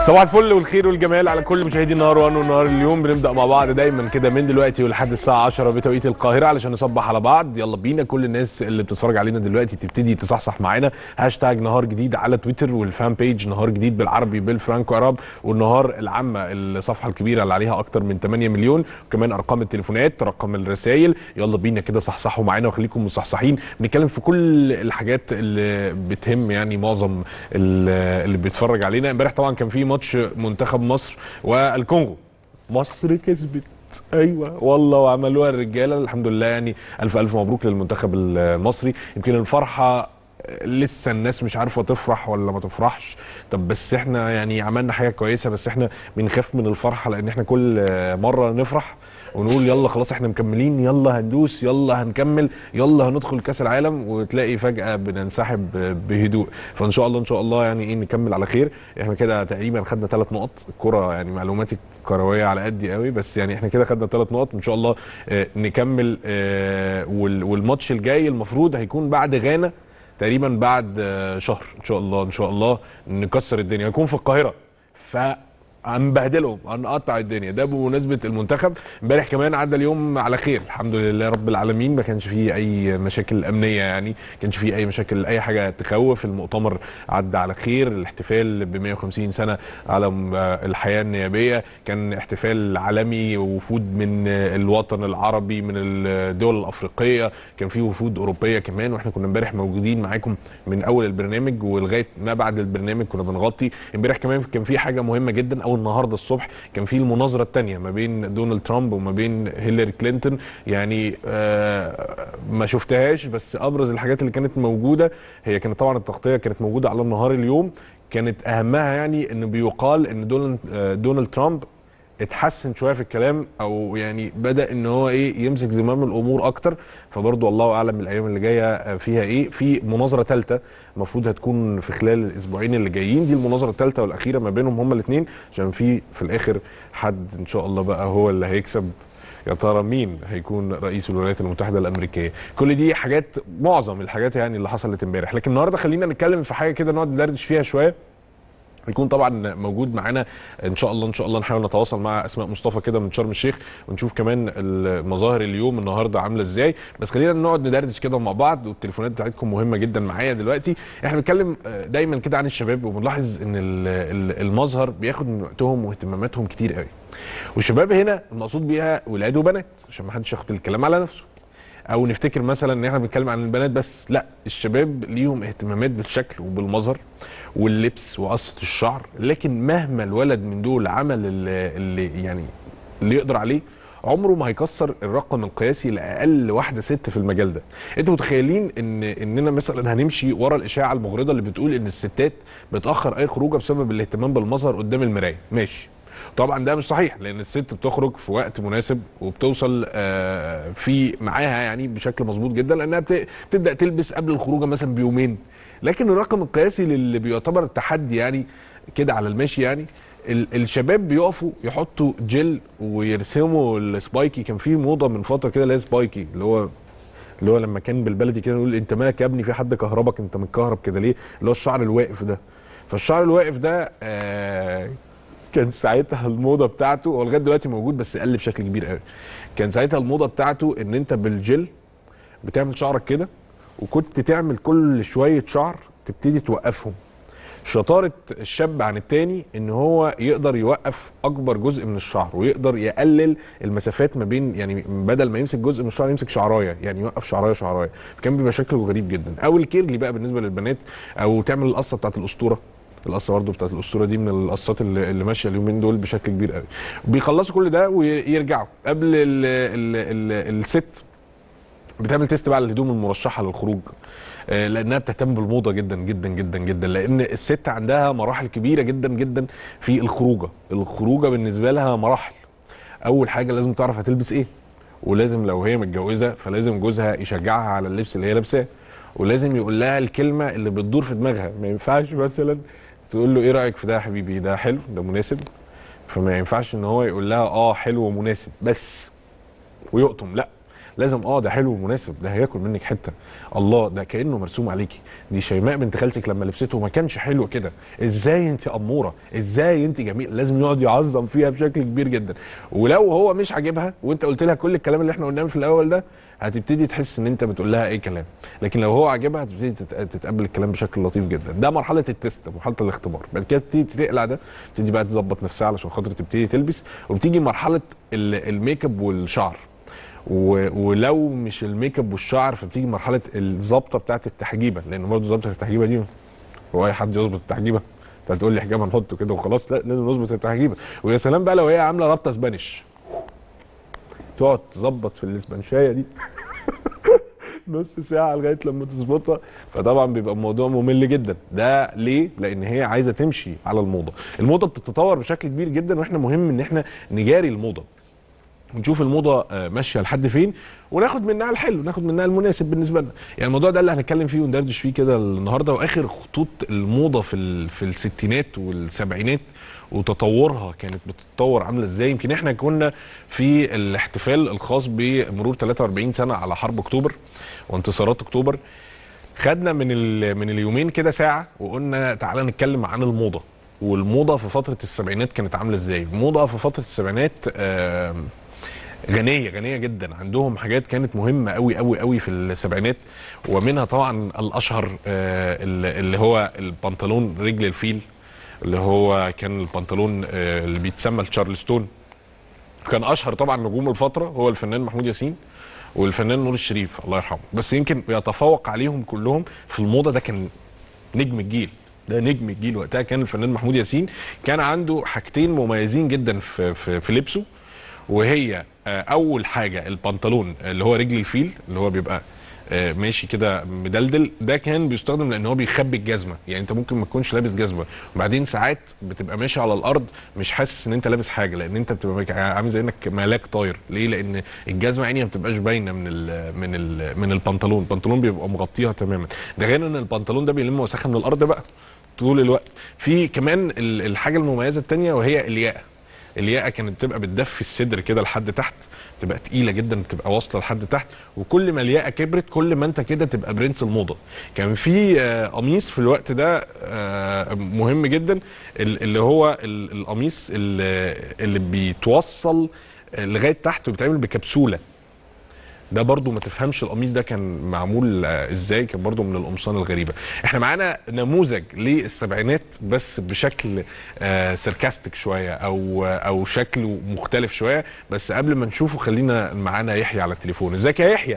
صباح الفل والخير والجمال على كل مشاهدي النهار وان ونهار اليوم بنبدا مع بعض دايما كده من دلوقتي ولحد الساعه 10 بتوقيت القاهره علشان نصبح على بعض يلا بينا كل الناس اللي بتتفرج علينا دلوقتي تبتدي تصحصح معانا هاشتاج نهار جديد على تويتر والفان بيج نهار جديد بالعربي بالفرانكو عرب والنهار العامه الصفحه الكبيره اللي عليها اكتر من 8 مليون وكمان ارقام التليفونات رقم الرسائل يلا بينا كده صحصحوا معانا وخليكم مصحصحين بنتكلم في كل الحاجات اللي بتهم يعني معظم اللي بيتفرج علينا امبارح طبعا كان في ماتش منتخب مصر والكونغو مصر كسبت ايوه والله وعملوها الرجاله الحمد لله يعني الف الف مبروك للمنتخب المصري يمكن الفرحه لسه الناس مش عارفه تفرح ولا ما تفرحش طب بس احنا يعني عملنا حاجه كويسه بس احنا بنخاف من الفرحه لان احنا كل مره نفرح ونقول يلا خلاص احنا مكملين يلا هندوس يلا هنكمل يلا هندخل كاس العالم وتلاقي فجاه بننسحب بهدوء فان شاء الله ان شاء الله يعني ايه نكمل على خير احنا كده تقريبا خدنا ثلاث نقط الكره يعني معلوماتي كرويه على قدي قوي بس يعني احنا كده خدنا ثلاث نقط ان شاء الله اه نكمل اه والماتش الجاي المفروض هيكون بعد غانا تقريبا بعد اه شهر ان شاء الله ان شاء الله نكسر الدنيا هيكون في القاهره ف هنبهدلهم هنقطع الدنيا ده بمناسبه المنتخب امبارح كمان عدى اليوم على خير الحمد لله رب العالمين ما كانش فيه اي مشاكل امنيه يعني ما كانش فيه اي مشاكل اي حاجه تخوف المؤتمر عدى على خير الاحتفال ب 150 سنه على الحياه النيابيه كان احتفال عالمي وفود من الوطن العربي من الدول الافريقيه كان فيه وفود اوروبيه كمان واحنا كنا امبارح موجودين معاكم من اول البرنامج ولغايه ما بعد البرنامج كنا بنغطي امبارح كمان كان في حاجه مهمه جدا او النهارده الصبح كان في المناظره الثانيه ما بين دونالد ترامب وما بين هيلاري كلينتون يعني آه ما شفتهاش بس ابرز الحاجات اللي كانت موجوده هي كانت طبعا التغطيه كانت موجوده على النهار اليوم كانت اهمها يعني انه بيقال ان دونالد آه دونالد ترامب اتحسن شويه في الكلام او يعني بدا ان هو ايه يمسك زمام الامور اكتر فبرضه الله اعلم الايام اللي جايه فيها ايه في مناظره ثالثه المفروض هتكون في خلال الاسبوعين اللي جايين دي المناظره الثالثه والاخيره ما بينهم هما الاثنين عشان في في الاخر حد ان شاء الله بقى هو اللي هيكسب يا ترى مين هيكون رئيس الولايات المتحده الامريكيه كل دي حاجات معظم الحاجات يعني اللي حصلت امبارح لكن النهارده خلينا نتكلم في حاجه كده نقعد ندردش فيها شويه يكون طبعا موجود معانا ان شاء الله ان شاء الله نحاول نتواصل مع اسماء مصطفى كده من شرم الشيخ ونشوف كمان المظاهر اليوم النهارده عامله ازاي بس خلينا نقعد ندردش كده مع بعض والتليفونات بتاعتكم مهمه جدا معايا دلوقتي احنا بنتكلم دايما كده عن الشباب وبنلاحظ ان المظهر بياخد من وقتهم واهتماماتهم كتير قوي والشباب هنا المقصود بيها ولاد وبنات عشان ما حدش ياخد الكلام على نفسه او نفتكر مثلا ان احنا بنتكلم عن البنات بس لا الشباب ليهم اهتمامات بالشكل وبالمظهر واللبس وقصه الشعر لكن مهما الولد من دول عمل اللي, اللي يعني اللي يقدر عليه عمره ما هيكسر الرقم القياسي لاقل واحده ست في المجال ده انتوا متخيلين ان اننا مثلا هنمشي ورا الاشاعه المغرضه اللي بتقول ان الستات بتاخر اي خروجه بسبب الاهتمام بالمظهر قدام المرايه ماشي طبعا ده مش صحيح لان الست بتخرج في وقت مناسب وبتوصل في معاها يعني بشكل مظبوط جدا لانها بتبدا تلبس قبل الخروجه مثلا بيومين لكن الرقم القياسي اللي بيعتبر التحدي يعني كده على المشي يعني الشباب بيقفوا يحطوا جل ويرسموا السبايكي كان في موضه من فتره كده اللي هي سبايكي اللي هو اللي هو لما كان بالبلدي كده نقول انت مالك يا ابني في حد كهربك انت متكهرب كده ليه اللي هو الشعر الواقف ده فالشعر الواقف ده آه كان ساعتها الموضه بتاعته هو لغايه دلوقتي موجود بس قل بشكل كبير قوي كان ساعتها الموضه بتاعته ان انت بالجل بتعمل شعرك كده وكنت تعمل كل شويه شعر تبتدي توقفهم شطاره الشاب عن التاني ان هو يقدر يوقف اكبر جزء من الشعر ويقدر يقلل المسافات ما بين يعني بدل ما يمسك جزء من الشعر يمسك شعرايه يعني يوقف شعرايه شعرايه كان بيبقى شكله غريب جدا او الكيرلي بقى بالنسبه للبنات او تعمل القصه بتاعت الاسطوره القصه برضه بتاعت الاسطوره دي من القصات اللي, اللي ماشيه اليومين دول بشكل كبير قوي بيخلصوا كل ده ويرجعوا قبل ال ال ال الست بتعمل تيست بقى على الهدوم المرشحه للخروج لانها بتهتم بالموضه جدا جدا جدا جدا لان الست عندها مراحل كبيره جدا جدا في الخروجه الخروجه بالنسبه لها مراحل اول حاجه لازم تعرف هتلبس ايه ولازم لو هي متجوزه فلازم جوزها يشجعها على اللبس اللي هي لابساه ولازم يقول لها الكلمه اللي بتدور في دماغها ما ينفعش مثلا تقول له ايه رايك في ده يا حبيبي ده حلو ده مناسب فما ينفعش ان هو يقول لها اه حلو ومناسب بس ويقطم لا لازم اه ده حلو ومناسب ده هياكل منك حته الله ده كانه مرسوم عليكي دي شيماء بنت خالتك لما لبسته ما كانش حلو كده ازاي انت اموره ازاي انت جميل لازم يقعد يعظم فيها بشكل كبير جدا ولو هو مش عاجبها وانت قلت لها كل الكلام اللي احنا قلناه في الاول ده هتبتدي تحس ان انت بتقول لها اي كلام لكن لو هو عاجبها هتبتدي تت- تتقبل الكلام بشكل لطيف جدا ده مرحله التست مرحله الاختبار بعد كده تبتدي تقلع ده تبتدي بقى تظبط نفسها علشان خاطر تبتدي تلبس وبتيجي مرحله ال- الميك اب والشعر و- ولو مش الميك اب والشعر فبتيجي مرحله الظبطه بتاعت التحجيبه لان برضه ظبطه التحجيبه دي هو اي حد يظبط التحجيبه انت هتقول لي حجاب هنحطه كده وخلاص لا لازم نظبط التحجيبه ويا سلام بقى لو هي عامله رابطه سبانيش تقعد تظبط في الاسبانشايه دي نص ساعه لغايه لما تظبطها فطبعا بيبقى الموضوع ممل جدا ده ليه لان هي عايزه تمشي على الموضه الموضه بتتطور بشكل كبير جدا واحنا مهم ان احنا نجاري الموضه ونشوف الموضه آه، ماشيه لحد فين وناخد منها الحلو ناخد منها المناسب بالنسبه لنا يعني الموضوع ده اللي هنتكلم فيه وندردش فيه كده النهارده واخر خطوط الموضه في ال- في الستينات والسبعينات وتطورها كانت بتتطور عامله ازاي يمكن احنا كنا في الاحتفال الخاص بمرور 43 سنه على حرب اكتوبر وانتصارات اكتوبر خدنا من ال- من اليومين كده ساعه وقلنا تعالى نتكلم عن الموضه والموضه في فتره السبعينات كانت عامله ازاي الموضه في فتره السبعينات آم، غنيه غنيه جدا عندهم حاجات كانت مهمه قوي قوي قوي في السبعينات ومنها طبعا الاشهر آه، اللي اللي هو البنطلون رجل الفيل اللي هو كان البنطلون آه، اللي بيتسمى التشارلستون كان اشهر طبعا نجوم الفتره هو الفنان محمود ياسين والفنان نور الشريف الله يرحمه بس يمكن يتفوق عليهم كلهم في الموضه ده كان نجم الجيل ده نجم الجيل وقتها كان الفنان محمود ياسين كان عنده حاجتين مميزين جدا في في, في لبسه وهي آه، اول حاجه البنطلون اللي هو رجل الفيل اللي هو بيبقى آه، ماشي كده مدلدل ده كان بيستخدم لان هو بيخبي الجزمه يعني انت ممكن ما تكونش لابس جزمه وبعدين ساعات بتبقى ماشي على الارض مش حاسس ان انت لابس حاجه لان انت بتبقى مك- عامل زي انك ملاك طاير ليه لان الجزمه عيني ما بتبقاش باينه من ال من ال من البنطلون البنطلون بيبقى مغطيها تماما ده غير ان البنطلون ده بيلم وسخه من الارض بقى طول الوقت في كمان ال- الحاجه المميزه الثانيه وهي الياقه الياقه كانت بتبقى بتدفي الصدر كده لحد تحت تبقى تقيله جدا بتبقى واصله لحد تحت وكل ما الياقه كبرت كل ما انت كده تبقى برنس الموضه كان في آه، قميص في الوقت ده آه، مهم جدا ال- اللي هو ال- القميص اللي اللي بيتوصل آه، لغايه تحت وبيتعمل بكبسوله ده برضو ما تفهمش القميص ده كان معمول آه، ازاي كان برضو من القمصان الغريبه احنا معانا نموذج للسبعينات بس بشكل آه سيركاستيك شويه او آه او شكله مختلف شويه بس قبل ما نشوفه خلينا معانا يحيى على التليفون ازيك يا يحيى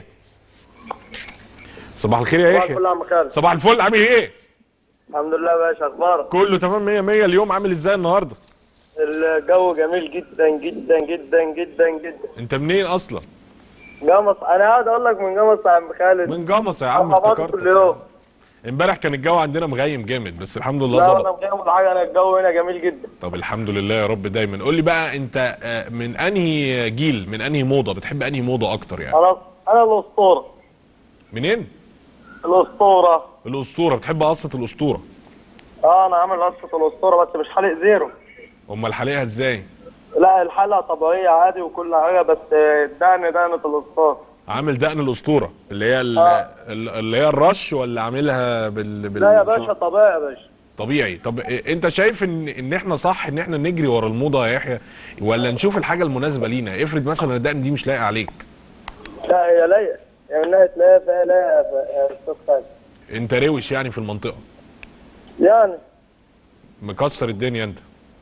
صباح الخير يا صباح يحيى الفل يا عم خالد صباح الفل عامل ايه الحمد لله يا باشا اخبارك كله تمام 100 100 اليوم عامل ازاي النهارده الجو جميل جدا جدا جدا جدا جدا انت منين اصلا جمص انا قاعد اقول لك من جمص يا عم خالد من جمص يا عم حفاظ افتكرت كل يوم امبارح كان الجو عندنا مغيم جامد بس الحمد لله لا ظبط انا مجمد حاجه انا الجو هنا جميل جدا طب الحمد لله يا رب دايما قول لي بقى انت آه، من انهي جيل من انهي موضه بتحب انهي موضه اكتر يعني انا انا الاسطوره منين الاسطوره الاسطوره بتحب قصه الاسطوره اه انا عامل قصه الاسطوره بس مش حالق زيرو امال حالقها ازاي لا الحلقه طبيعيه عادي وكل حاجه بس الدقن دقنه الاسطوره عامل دقن الاسطوره اللي هي ال- آه. ال- اللي هي الرش ولا عاملها بال, بال... لا يا باشا طبيعي يا باشا طبيعي طب إيه- انت شايف ان ان احنا صح ان احنا نجري ورا الموضه يا يحيى ولا نشوف الحاجه المناسبه لينا افرض مثلا الدقن دي مش لايقه عليك لا هي لايقه يعني من ناحيه لايقه فهي لايقه يا استاذ خالد انت روش يعني في المنطقه يعني مكسر الدنيا انت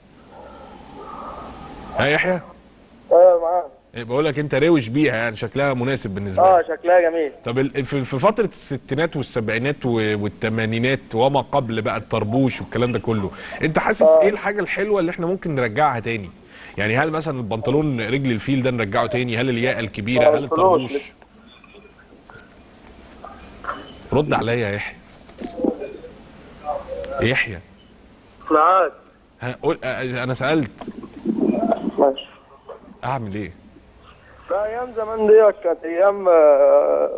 ها يا يحيى ايوه معاك إيه، بقول لك انت روش بيها يعني شكلها مناسب بالنسبه لك اه شكلها جميل طب ال- في في فتره الستينات والسبعينات و- والثمانينات وما قبل بقى الطربوش والكلام ده كله انت حاسس ايه الحاجه الحلوه اللي احنا ممكن نرجعها تاني يعني هل مثلا البنطلون رجل الفيل ده نرجعه تاني هل الياقه الكبيره آه، هل الفلوس. الطربوش رد عليا يا يحيى يحيى معاك ها، قول آه، انا سالت ماشي اعمل ايه لا ايام زمان دي كانت ايام آه،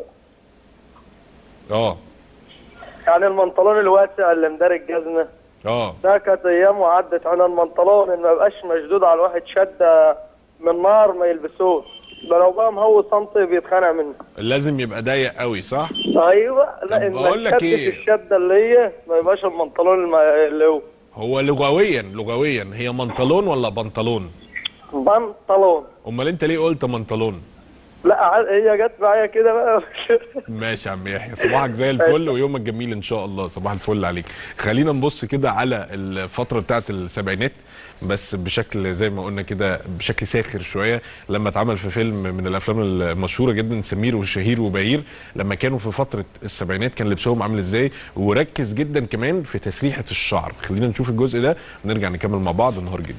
اه يعني المنطلون الواسع اللي مدار الجزمه اه ده كانت ايام وعدت على المنطلون ان ما يبقاش مشدود على الواحد شده من نار ما يلبسوش ده لو بقى مهوي سنتي بيتخانق منه لازم يبقى ضيق قوي صح ايوه طب لا بقول لك انك إيه؟ تشدد الشده اللي هي ما يبقاش البنطلون الم- اللي هو هو لغويا لغويا هي منطلون ولا بنطلون بنطلون امال انت ليه قلت منطلون لا ع- هي جت معايا كده بقى ماشي يا عم يحيى صباحك زي الفل ويومك جميل ان شاء الله صباح الفل عليك خلينا نبص كده على الفتره بتاعت السبعينات بس بشكل زي ما قلنا كده بشكل ساخر شويه لما اتعمل في فيلم من الافلام المشهوره جدا سمير وشهير وبهير لما كانوا في فتره السبعينات كان لبسهم عامل ازاي وركز جدا كمان في تسريحه الشعر خلينا نشوف الجزء ده ونرجع نكمل مع بعض النهار جديد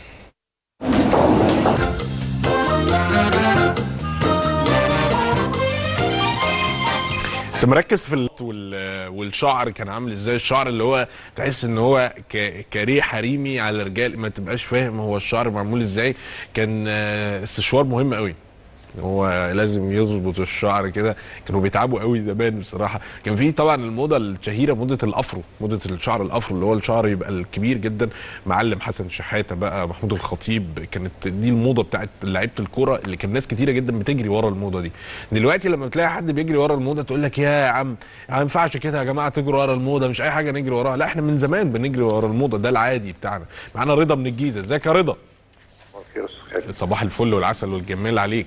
انت مركز في ال... وال... والشعر كان عامل ازاي الشعر اللي هو تحس ان هو ك... كريه حريمي على الرجال ما تبقاش فاهم هو الشعر معمول ازاي كان آه، استشوار مهم قوي هو لازم يظبط الشعر كده كانوا بيتعبوا قوي زمان بصراحه كان في طبعا الموضه الشهيره موضه الافرو موضه الشعر الافرو اللي هو الشعر يبقى الكبير جدا معلم حسن شحاته بقى محمود الخطيب كانت دي الموضه بتاعت لعيبه الكوره اللي كان ناس كتيره جدا بتجري ورا الموضه دي دلوقتي لما بتلاقي حد بيجري ورا الموضه تقول لك يا عم ما ينفعش كده يا جماعه تجروا ورا الموضه مش اي حاجه نجري وراها لا احنا من زمان بنجري ورا الموضه ده العادي بتاعنا معانا رضا من الجيزه ازيك يا رضا صباح الفل والعسل والجمال عليك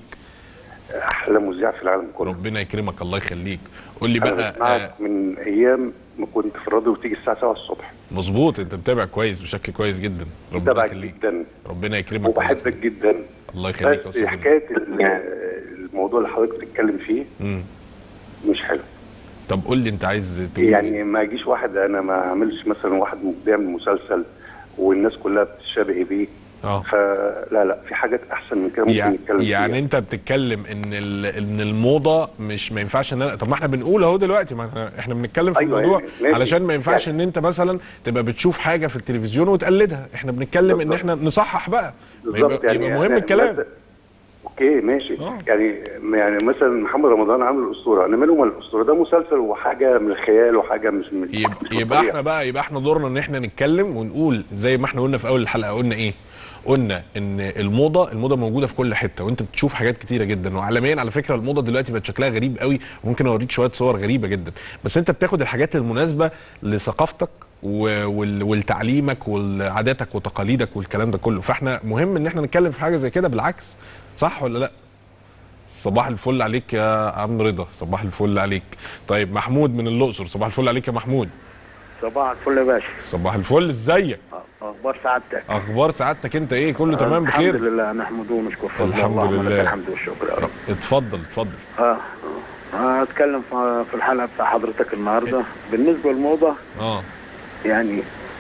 احلى مذيع في العالم كله ربنا يكرمك الله يخليك قول لي انا بقى آه بسمعك من ايام ما كنت في الراديو وتيجي الساعه 7 الصبح مظبوط انت متابع كويس بشكل كويس جدا ربنا متابعك يخليك جدا ربنا يكرمك وبحبك جدا الله يخليك يا بس استاذ حكايه ال- الموضوع اللي حضرتك بتتكلم فيه مم. مش حلو طب قول لي انت عايز تقول يعني ما يجيش واحد انا ما اعملش مثلا واحد بيعمل مسلسل والناس كلها بتشابه بيه اه فلا لا في حاجات احسن من كده ممكن يعني, نتكلم يعني فيها انت بتتكلم ان ال- ان الموضه مش ما ينفعش ان انا طب ما احنا بنقول اهو دلوقتي ما احنا, احنا بنتكلم في أيوة، الموضوع يعني ماشي. علشان ما ينفعش يعني- ان انت مثلا تبقى بتشوف حاجه في التلفزيون وتقلدها احنا بنتكلم ان بالظبط. احنا نصحح بقى يبقى, بالظبط يبقى مهم يعني الكلام مثلا- اوكي ماشي آه. يعني يعني مثلا محمد رمضان عامل الاسطوره انا ماله ومال الاسطوره ده مسلسل وحاجه من الخيال وحاجه مش من يبقى, مش من يبقى الطبيعة. احنا بقى يبقى احنا دورنا ان احنا نتكلم ونقول زي ما احنا قلنا في اول الحلقه قلنا ايه قلنا ان الموضه الموضه موجوده في كل حته وانت بتشوف حاجات كتيره جدا وعالميا على فكره الموضه دلوقتي بقت شكلها غريب قوي وممكن اوريك شويه صور غريبه جدا بس انت بتاخد الحاجات المناسبه لثقافتك و- وال- ولتعليمك وعاداتك وتقاليدك والكلام ده كله فاحنا مهم ان احنا نتكلم في حاجه زي كده بالعكس صح ولا لا صباح الفل عليك يا عم رضا صباح الفل عليك طيب محمود من الاقصر صباح الفل عليك يا محمود صباح الفل يا باشا صباح الفل ازيك اخبار سعادتك اخبار سعادتك انت ايه كله تمام الحمد بخير لله نحمده ونشكر فضل الحمد الله اللهم لك لله. الحمد والشكر يا رب اتفضل اتفضل اه آه، اتكلم في في الحلقه بتاع حضرتك النهارده بالنسبه للموضه اه يعني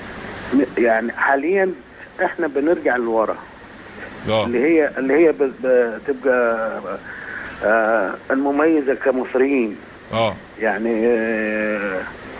م- يعني حاليا احنا بنرجع لورا اه اللي هي اللي هي ب- بتبقى آه المميزه كمصريين اه يعني آه،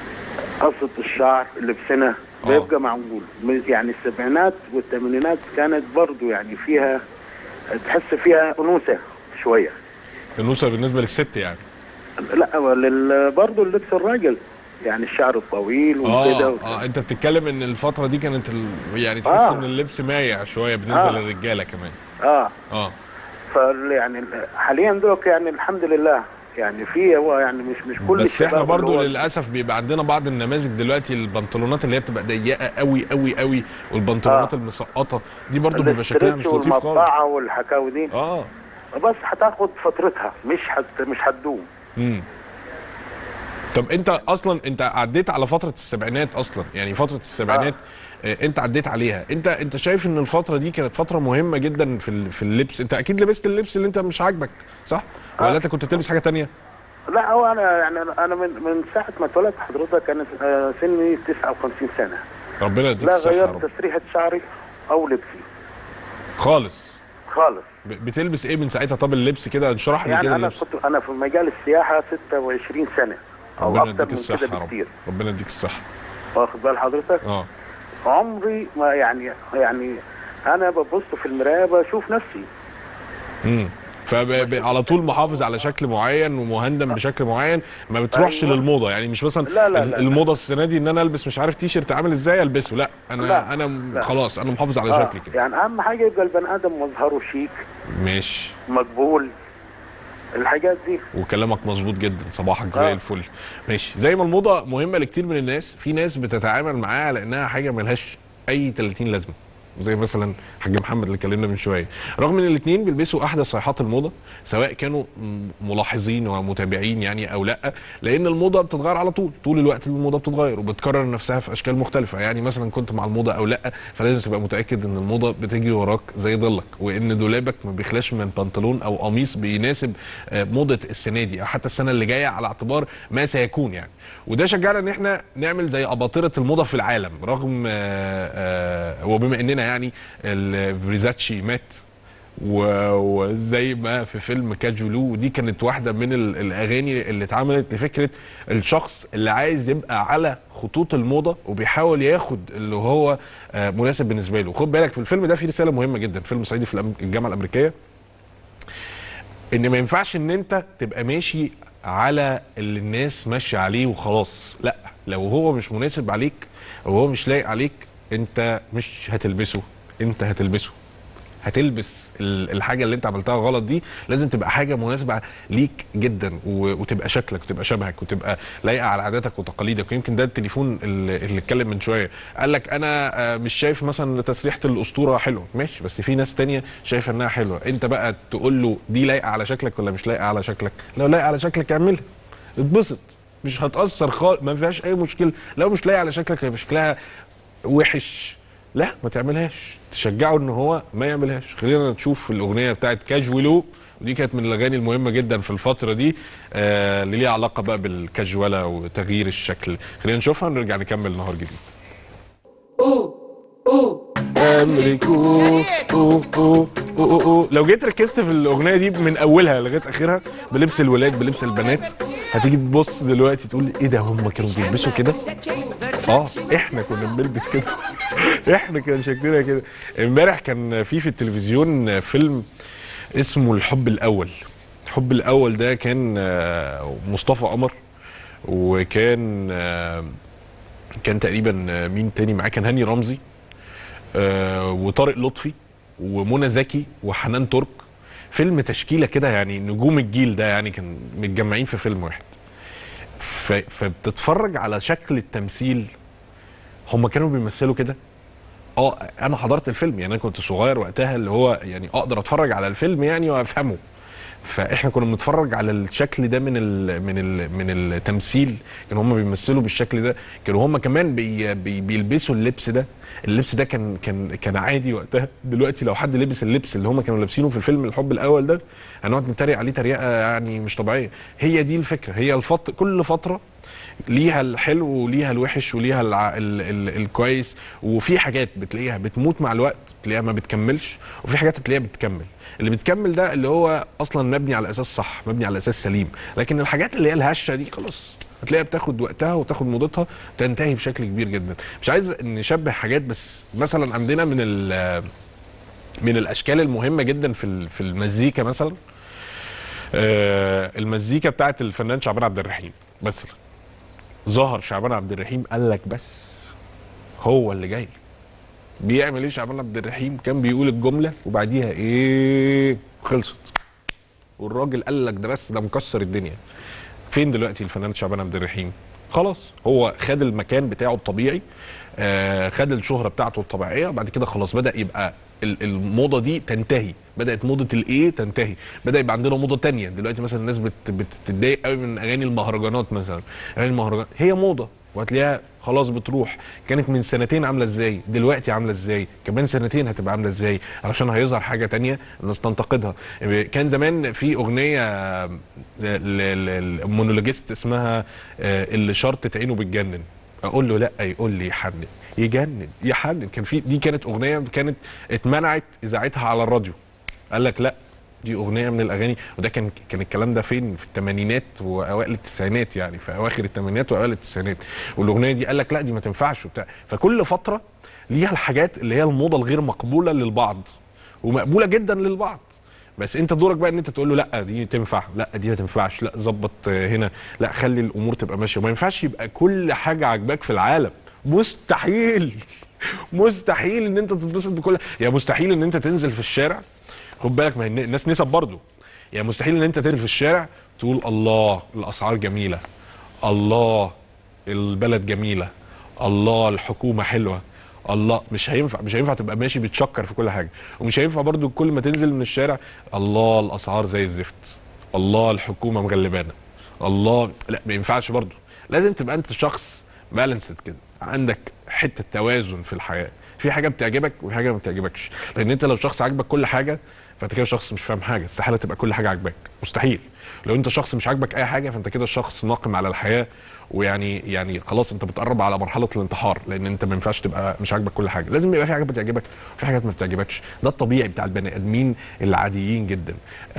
قصة الشعر لبسنا آه. بيبقى معقول من- يعني السبعينات والثمانينات كانت برضو يعني فيها تحس فيها أنوثة شوية النوسه بالنسبه للست يعني لا ولل- برضو اللبس الراجل يعني الشعر الطويل وكده اه اه انت بتتكلم ان الفتره دي كانت ال... يعني تحس آه. ان اللبس مايع شويه بالنسبه آه. للرجاله كمان اه اه فال يعني حاليا دوك يعني الحمد لله يعني في هو يعني مش مش كل بس احنا الشباب برضو اللي هو- للاسف بيبقى عندنا بعض النماذج دلوقتي البنطلونات اللي هي بتبقى ضيقه قوي قوي قوي والبنطلونات آه. المسقطه دي برضو بيبقى شكلها مش الاسترتش لطيف خالص والمطبعة والحكاوي دي اه بس هتاخد فترتها مش حت مش هتدوم امم طب انت اصلا انت عديت على فتره السبعينات اصلا يعني فتره السبعينات آه. انت عديت عليها انت انت شايف ان الفتره دي كانت فتره مهمه جدا في ال- في اللبس انت اكيد لبست اللبس اللي انت مش عاجبك صح ولا آه. انت كنت بتلبس حاجه تانية لا هو انا يعني أنا- انا من من ساعه ما اتولدت حضرتك كانت آه، سني 59 سنه ربنا يديك لا الصحه يا غيرت رب تسريحه شعري او لبسي خالص خالص ب- بتلبس ايه من ساعتها طب اللبس كده اشرح لي يعني كده انا اللبس كنت انا في مجال السياحه 26 سنه او ربنا اكتر يديك من الصحه كده يا رب بكتير ربنا يديك الصحه واخد بال حضرتك اه عمري ما يعني يعني انا ببص في المرايه بشوف نفسي امم فعلى طول محافظ على شكل معين ومهندم بشكل معين ما بتروحش أيوة. للموضه يعني مش مثلا لا، لا، لا. الموضه السنه دي ان انا البس مش عارف تيشرت عامل ازاي البسه لا انا لا، انا لا. خلاص انا محافظ على آه، شكلي كده يعني اهم حاجه يبقى البني ادم مظهره شيك ماشي مقبول الحاجات دي وكلامك مظبوط جدا صباحك زي آه. الفل ماشي زي ما الموضه مهمه لكتير من الناس في ناس بتتعامل معاها على انها حاجه ملهاش اي 30 لازمه زي مثلا حاج محمد اللي اتكلمنا من شويه رغم ان الاثنين بيلبسوا احدث صيحات الموضه سواء كانوا م- ملاحظين ومتابعين يعني او لا لان الموضه بتتغير على طول طول الوقت الموضه بتتغير وبتكرر نفسها في اشكال مختلفه يعني مثلا كنت مع الموضه او لا فلازم تبقى متاكد ان الموضه بتجري وراك زي ضلك وان دولابك ما بيخلاش من بنطلون او قميص بيناسب آه، موضه السنه دي او حتى السنه اللي جايه على اعتبار ما سيكون يعني وده شجعنا ان احنا نعمل زي اباطره الموضه في العالم رغم آه، آه، وبما اننا يعني الفريزاتشي مات و- وزي ما في فيلم كاجولو ودي كانت واحده من ال- الاغاني اللي اتعملت لفكره الشخص اللي عايز يبقى على خطوط الموضه وبيحاول ياخد اللي هو آه، مناسب بالنسبه له خد بالك في الفيلم ده في رساله مهمه جدا فيلم صعيدي في الأم- الجامعه الامريكيه ان ما ينفعش ان انت تبقى ماشي على اللي الناس ماشيه عليه وخلاص لا لو هو مش مناسب عليك او هو مش لايق عليك انت مش هتلبسه انت هتلبسه هتلبس ال- الحاجه اللي انت عملتها غلط دي لازم تبقى حاجه مناسبه ليك جدا و- وتبقى شكلك وتبقى شبهك وتبقى لايقه على عاداتك وتقاليدك ويمكن ده التليفون اللي اللي اتكلم من شويه قال لك انا آه، مش شايف مثلا تسريحه الاسطوره حلوه ماشي بس في ناس تانية شايفه انها حلوه انت بقى تقول له دي لايقه على شكلك ولا مش لايقه على شكلك لو لايقه على شكلك اعملها اتبسط مش هتاثر خالص ما فيهاش اي مشكله لو مش لايقه على شكلك يبقى شكلها وحش لا ما تعملهاش تشجعه ان هو ما يعملهاش خلينا نشوف الاغنيه بتاعت كاجولو ودي كانت من الاغاني المهمه جدا في الفتره دي آه اللي ليها علاقه بقى بالكاجواله وتغيير الشكل خلينا نشوفها ونرجع نكمل نهار جديد امريكو أوه أوه أوه أوه. لو جيت ركزت في الاغنيه دي من اولها لغايه اخرها بلبس الولاد بلبس البنات هتيجي تبص دلوقتي تقول ايه ده هم كانوا بيلبسوا كده اه احنا كنا بنلبس كده احنا كان شكلنا كده امبارح كان في في التلفزيون فيلم اسمه الحب الاول الحب الاول ده كان آه، مصطفى قمر وكان آه، كان تقريبا آه، مين تاني معاه كان هاني رمزي آه، وطارق لطفي ومنى زكي وحنان ترك فيلم تشكيله كده يعني نجوم الجيل ده يعني كان متجمعين في فيلم واحد ف... فبتتفرج على شكل التمثيل هم كانوا بيمثلوا كده اه انا حضرت الفيلم يعني انا كنت صغير وقتها اللي هو يعني اقدر اتفرج على الفيلم يعني وافهمه فاحنا كنا بنتفرج على الشكل ده من ال من ال من التمثيل كانوا هم بيمثلوا بالشكل ده كانوا هم كمان بي بي بيلبسوا اللبس ده اللبس ده كان كان كان عادي وقتها دلوقتي لو حد لبس اللبس اللي هم كانوا لابسينه في الفيلم الحب الاول ده هنقعد نتريق عليه تريقه يعني مش طبيعيه هي دي الفكره هي الفط كل فتره ليها الحلو وليها الوحش وليها الع... ال... ال... الكويس وفي حاجات بتلاقيها بتموت مع الوقت تلاقيها ما بتكملش وفي حاجات تلاقيها بتكمل اللي بتكمل ده اللي هو اصلا مبني على اساس صح مبني على اساس سليم لكن الحاجات اللي هي الهشه دي خلاص هتلاقيها بتاخد وقتها وتاخد موضتها تنتهي بشكل كبير جدا مش عايز نشبه حاجات بس مثلا عندنا من ال... من الاشكال المهمه جدا في ال- في المزيكا مثلا آه، المزيكا بتاعت الفنان شعبان عبد الرحيم مثلا ظهر شعبان عبد الرحيم قال لك بس هو اللي جاي بيعمل ايه شعبان عبد الرحيم كان بيقول الجمله وبعديها ايه خلصت والراجل قال لك ده بس ده مكسر الدنيا فين دلوقتي الفنان شعبان عبد الرحيم خلاص هو خد المكان بتاعه الطبيعي آه خد الشهره بتاعته الطبيعيه وبعد كده خلاص بدا يبقى ال- الموضه دي تنتهي بدات موضه الايه تنتهي بدا يبقى عندنا موضه تانية دلوقتي مثلا الناس بت- بتتضايق قوي من اغاني المهرجانات مثلا اغاني المهرجانات هي موضه وهتلاقيها خلاص بتروح كانت من سنتين عامله ازاي دلوقتي عامله ازاي كمان سنتين هتبقى عامله ازاي علشان هيظهر حاجه تانية الناس تنتقدها كان زمان في اغنيه للمونولوجيست اسمها آه، اللي شرطة عينه بتجنن اقول له لا يقول لي يحنن يجنن يحنن كان في دي كانت اغنيه كانت اتمنعت اذاعتها على الراديو قال لك لا دي اغنيه من الاغاني وده كان كان الكلام ده فين في الثمانينات واوائل التسعينات يعني في اواخر الثمانينات واوائل التسعينات والاغنيه دي قال لك لا دي ما تنفعش وبتاع فكل فتره ليها الحاجات اللي هي الموضه الغير مقبوله للبعض ومقبوله جدا للبعض بس انت دورك بقى ان انت تقول له لا دي تنفع لا دي ما تنفعش لا ظبط آه، هنا لا خلي الامور تبقى ماشيه وما ينفعش يبقى كل حاجه عاجباك في العالم مستحيل مستحيل ان انت تتبسط بكل يا مستحيل ان انت تنزل في الشارع خد بالك ما هي الناس نسب برضه يعني مستحيل ان انت تنزل في الشارع تقول الله الاسعار جميله الله البلد جميله الله الحكومه حلوه الله مش هينفع مش هينفع تبقى ماشي بتشكر في كل حاجه ومش هينفع برضو كل ما تنزل من الشارع الله الاسعار زي الزفت الله الحكومه مغلبانا الله لا ما ينفعش برضو لازم تبقى انت شخص بالانسد كده عندك حته توازن في الحياه في حاجه بتعجبك وفي حاجه ما بتعجبكش لان انت لو شخص عاجبك كل حاجه فانت كده شخص مش فاهم حاجه استحاله تبقى كل حاجه عاجباك مستحيل لو انت شخص مش عاجبك اي حاجه فانت كده شخص ناقم على الحياه ويعني يعني خلاص انت بتقرب على مرحله الانتحار لان انت ما ينفعش تبقى مش عاجبك كل حاجه لازم يبقى في حاجات بتعجبك وفي حاجات ما بتعجبكش ده الطبيعي بتاع البني ادمين العاديين جدا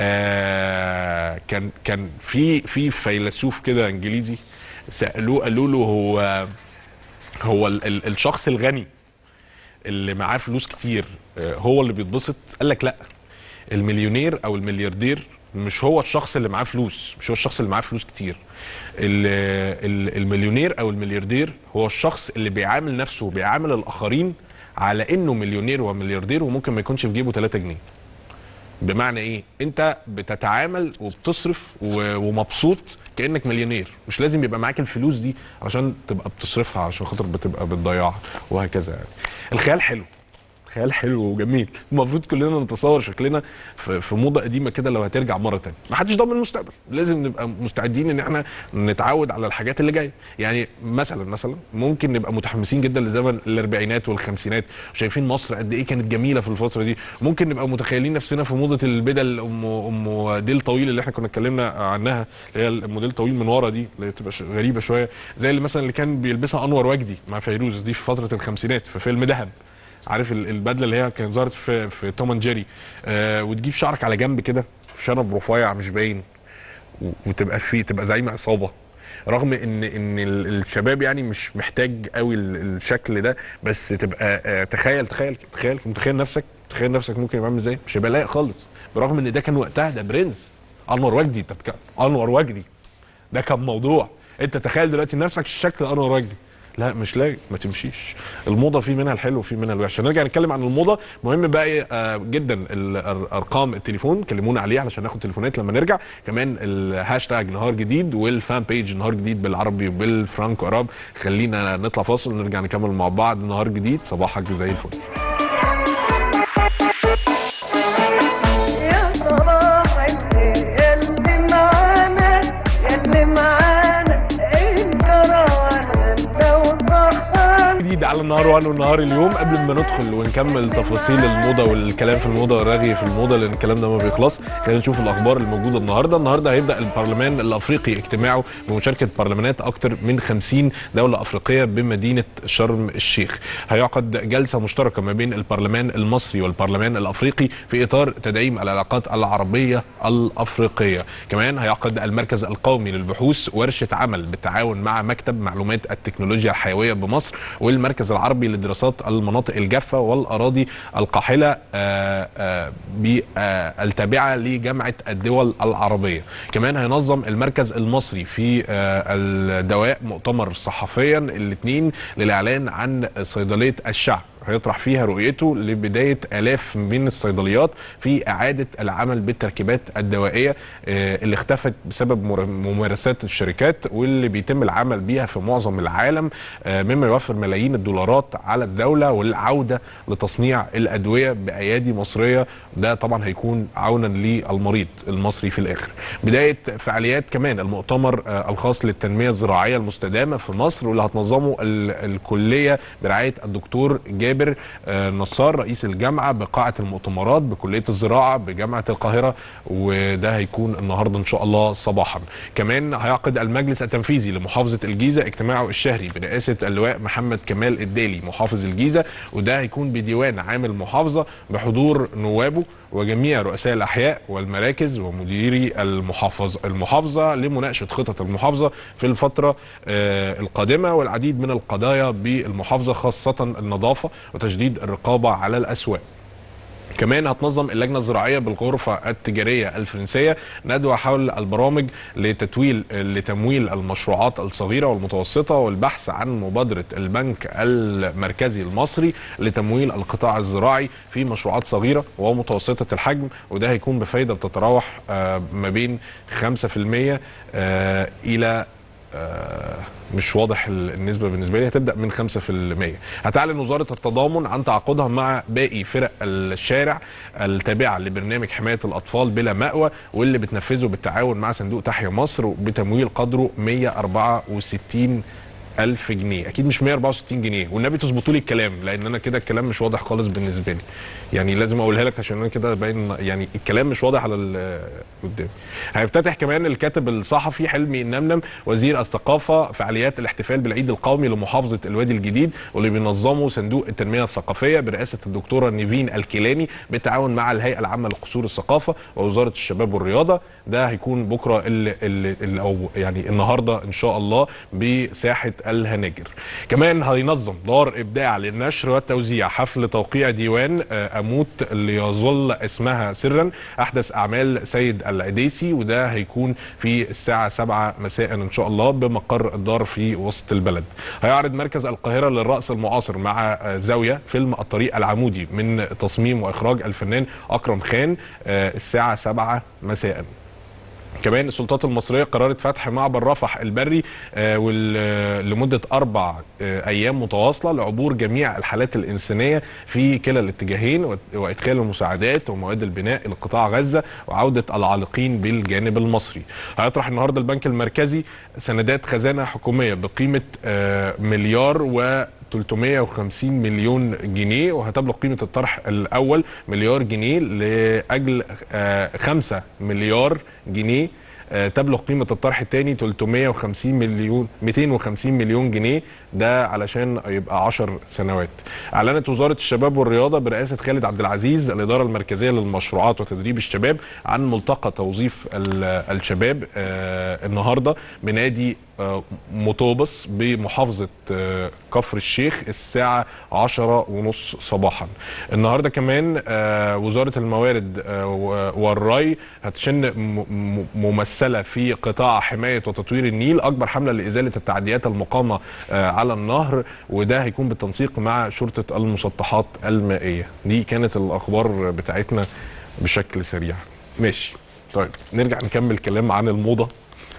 آه كان كان في في فيلسوف كده انجليزي سالوه قالوا له هو هو ال ال الشخص الغني اللي معاه فلوس كتير آه، هو اللي بيتبسط قال لك لا المليونير او الملياردير مش هو الشخص اللي معاه فلوس مش هو الشخص اللي معاه فلوس كتير ال- ال- المليونير او الملياردير هو الشخص اللي بيعامل نفسه وبيعامل الاخرين على انه مليونير وملياردير وممكن ما يكونش في جيبه 3 جنيه بمعنى ايه انت بتتعامل وبتصرف و- ومبسوط كانك مليونير مش لازم يبقى معاك الفلوس دي عشان تبقى بتصرفها عشان خاطر بتبقى بتضيعها وهكذا يعني الخيال حلو خيال حلو وجميل المفروض كلنا نتصور شكلنا في, في موضه قديمه كده لو هترجع مره تانية ما حدش ضامن المستقبل لازم نبقى مستعدين ان احنا نتعود على الحاجات اللي جايه يعني مثلا مثلا ممكن نبقى متحمسين جدا لزمن الاربعينات والخمسينات وشايفين مصر قد ايه كانت جميله في الفتره دي ممكن نبقى متخيلين نفسنا في موضه البدل ام ام ديل طويل اللي احنا كنا اتكلمنا عنها اللي هي الموديل طويل من ورا دي اللي بتبقى ش- غريبه شويه زي اللي مثلا اللي كان بيلبسها انور وجدي مع فيروز دي في فتره الخمسينات في فيلم دهب عارف ال- البدله اللي هي كانت ظهرت في في توم اند جيري آه وتجيب شعرك على جنب كده شنب رفيع مش باين و- وتبقى فيه تبقى زعيم عصابه رغم ان ان ال- الشباب يعني مش محتاج قوي ال- الشكل ده بس تبقى آه تخيل تخيل تخيل متخيل نفسك تخيل نفسك ممكن يبقى عامل ازاي مش هيبقى لايق خالص برغم ان ده كان وقتها ده برنس انور وجدي انت بتك- انور وجدي ده كان موضوع انت تخيل دلوقتي نفسك شكل انور وجدي لا مش لاقي ما تمشيش الموضه في منها الحلو وفي منها الوحش نرجع نتكلم عن الموضه مهم بقى إيه، آه جدا ال- ار- ارقام التليفون كلمونا عليه علشان ناخد تليفونات لما نرجع كمان الهاشتاج نهار جديد والفان بيج نهار جديد بالعربي وبالفرانكو اراب خلينا نطلع فاصل ونرجع نكمل مع بعض نهار جديد صباحك زي الفل يا صباح الخير يلي معانا يلي معانا انت رانا لو صحانا جديد على النهار وان والنهار اليوم قبل ما ندخل ونكمل تفاصيل الموضه والكلام في الموضه والرغي في الموضه لان الكلام ده ما بيخلص خلينا نشوف الاخبار الموجوده النهارده النهارده هيبدا البرلمان الافريقي اجتماعه بمشاركه برلمانات اكثر من 50 دوله افريقيه بمدينه شرم الشيخ هيعقد جلسه مشتركه ما بين البرلمان المصري والبرلمان الافريقي في اطار تدعيم العلاقات العربيه الافريقيه كمان هيعقد المركز القومي للبحوث ورشه عمل بالتعاون مع مكتب معلومات التكنولوجيا الحيويه بمصر والمركز العربي لدراسات المناطق الجافه والاراضي القاحله آه، آه، ب- آه، التابعه لجامعه الدول العربيه كمان هينظم المركز المصري في آه، الدواء مؤتمر صحفيا الاثنين للاعلان عن صيدليه الشعب هيطرح فيها رؤيته لبداية آلاف من الصيدليات في إعادة العمل بالتركيبات الدوائية آه، اللي اختفت بسبب مر- ممارسات الشركات واللي بيتم العمل بيها في معظم العالم آه، مما يوفر ملايين الدولارات على الدولة والعودة لتصنيع الأدوية بأيادي مصرية ده طبعا هيكون عونا للمريض المصري في الآخر بداية فعاليات كمان المؤتمر آه، الخاص للتنمية الزراعية المستدامة في مصر واللي هتنظمه ال- الكلية برعاية الدكتور جابر آه، نصار رئيس الجامعة بقاعة المؤتمرات بكلية الزراعة بجامعة القاهرة وده هيكون النهاردة إن شاء الله صباحا كمان هيعقد المجلس التنفيذي لمحافظة الجيزة اجتماعه الشهري برئاسة اللواء محمد كمال الدالي محافظ الجيزة وده هيكون بديوان عام المحافظة بحضور نوابه وجميع رؤساء الأحياء والمراكز ومديري المحافظ المحافظة لمناقشة خطط المحافظة في الفترة آه، القادمة والعديد من القضايا بالمحافظة خاصة النظافة وتشديد الرقابة على الأسواق كمان هتنظم اللجنه الزراعيه بالغرفه التجاريه الفرنسيه ندوه حول البرامج لتتويل لتمويل المشروعات الصغيره والمتوسطه والبحث عن مبادره البنك المركزي المصري لتمويل القطاع الزراعي في مشروعات صغيره ومتوسطه الحجم وده هيكون بفايده بتتراوح آه، ما بين 5% آه، الى آه، مش واضح ال- النسبة بالنسبة لي هتبدأ من 5% هتعلن وزارة التضامن عن تعاقدها مع باقي فرق الشارع التابعة لبرنامج حماية الأطفال بلا مأوى واللي بتنفذه بالتعاون مع صندوق تحيا مصر بتمويل قدره 164 ألف جنيه أكيد مش 164 جنيه والنبي تظبطوا لي الكلام لأن أنا كده الكلام مش واضح خالص بالنسبة لي يعني لازم أقولها لك عشان أنا كده باين يعني الكلام مش واضح على ال- قدامي هيفتتح كمان الكاتب الصحفي حلمي النمنم وزير الثقافة فعاليات الاحتفال بالعيد القومي لمحافظة الوادي الجديد واللي بينظمه صندوق التنمية الثقافية برئاسة الدكتورة نيفين الكيلاني بالتعاون مع الهيئة العامة لقصور الثقافة ووزارة الشباب والرياضة ده هيكون بكرة ال ال ال أو يعني النهاردة إن شاء الله بساحة الهناجر كمان هينظم دار إبداع للنشر والتوزيع حفل توقيع ديوان آه، أموت اللي يظل اسمها سرا أحدث أعمال سيد العديسي وده هيكون في الساعة 7 مساء إن شاء الله بمقر الدار في وسط البلد هيعرض مركز القاهرة للرأس المعاصر مع آه، زاوية فيلم الطريق العمودي من تصميم وإخراج الفنان أكرم خان آه، الساعة 7 مساء كمان السلطات المصرية قررت فتح معبر رفح البري آه، وال- آه، لمدة أربع آه، أيام متواصلة لعبور جميع الحالات الإنسانية في كلا الاتجاهين وت- وإدخال المساعدات ومواد البناء إلى قطاع غزة وعودة العالقين بالجانب المصري هيطرح النهاردة البنك المركزي سندات خزانة حكومية بقيمة آه، مليار و 350 مليون جنيه وهتبلغ قيمة الطرح الأول مليار جنيه لأجل 5 مليار جنيه آه، تبلغ قيمة الطرح الثاني 350 مليون 250 مليون جنيه ده علشان يبقى 10 سنوات. أعلنت وزارة الشباب والرياضة برئاسة خالد عبد العزيز الإدارة المركزية للمشروعات وتدريب الشباب عن ملتقى توظيف ال- الشباب آه، النهارده بنادي آه، مطوبس بمحافظة آه، كفر الشيخ الساعة عشرة ونص صباحا النهاردة كمان آه، وزارة الموارد آه، و- والري هتشن م- م- ممثلة في قطاع حماية وتطوير النيل أكبر حملة لإزالة التعديات المقامة آه، على النهر وده هيكون بالتنسيق مع شرطة المسطحات المائية دي كانت الأخبار بتاعتنا بشكل سريع ماشي طيب نرجع نكمل كلام عن الموضة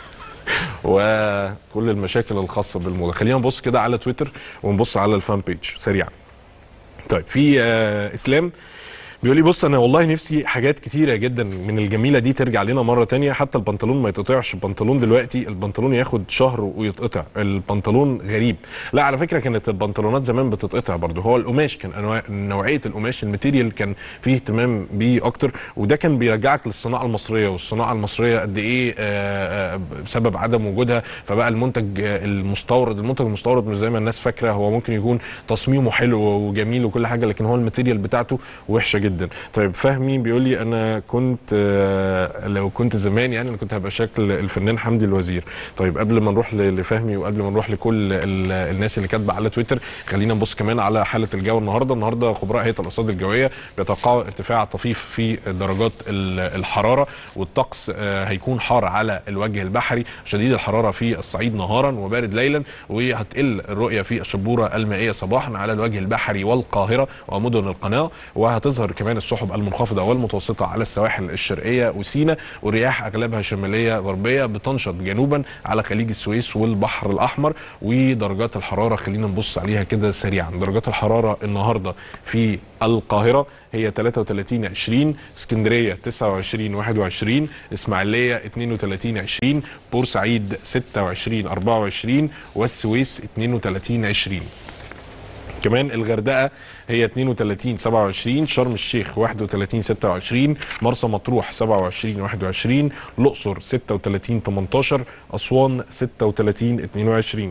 وكل المشاكل الخاصه بالموضه خلينا نبص كده على تويتر ونبص على الفان بيج سريعا طيب في آه اسلام بيقول لي بص انا والله نفسي حاجات كتيره جدا من الجميله دي ترجع لنا مره تانية حتى البنطلون ما يتقطعش البنطلون دلوقتي البنطلون ياخد شهر ويتقطع البنطلون غريب لا على فكره كانت البنطلونات زمان بتتقطع برضه هو القماش كان انواع نوعيه القماش الماتيريال كان فيه اهتمام بيه اكتر وده كان بيرجعك للصناعه المصريه والصناعه المصريه قد ايه آه، آه، بسبب عدم وجودها فبقى المنتج آه، المستورد المنتج المستورد مش زي ما الناس فاكره هو ممكن يكون تصميمه حلو وجميل وكل حاجه لكن هو الماتيريال بتاعته وحشه جدا طيب فهمي بيقول لي انا كنت آه، لو كنت زمان يعني انا كنت هبقى شكل الفنان حمدي الوزير طيب قبل ما نروح ل- لفهمي وقبل ما نروح لكل ال- الناس اللي كاتبه على تويتر خلينا نبص كمان على حاله الجو النهارده النهارده خبراء هيئه الارصاد الجويه بيتوقعوا ارتفاع طفيف في درجات ال- الحراره والطقس آه، هيكون حار على الوجه البحري شديد الحراره في الصعيد نهارا وبارد ليلا وهتقل الرؤيه في الشبوره المائيه صباحا على الوجه البحري والقاهره ومدن القناه وهتظهر كمان السحب المنخفضه والمتوسطه على السواحل الشرقيه وسيناء والرياح اغلبها شماليه غربيه بتنشط جنوبا على خليج السويس والبحر الاحمر ودرجات الحراره خلينا نبص عليها كده سريعا درجات الحراره النهارده في القاهره هي 33 20 اسكندريه 29 21 اسماعيليه 32 20 بورسعيد 26 24 والسويس 32 20 كمان الغردقه هي 32 27 شرم الشيخ 31 26 مرسى مطروح 27 21 الاقصر 36 18 اسوان 36 22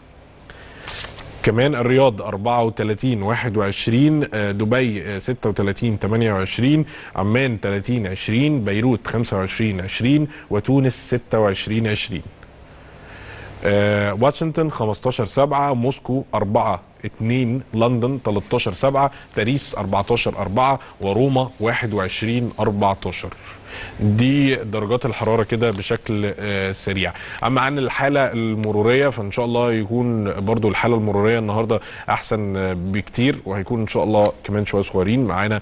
كمان الرياض 34 21 آه، دبي آه، 36 28 عمان 30 20 بيروت 25 20 وتونس 26 20 آه، واشنطن 15 7 موسكو 4 2 لندن 13 7 باريس 14 4 وروما 21 14 دي درجات الحراره كده بشكل آه، سريع اما عن الحاله المروريه فان شاء الله يكون برضو الحاله المروريه النهارده احسن آه، بكتير وهيكون ان شاء الله كمان شويه صغيرين معانا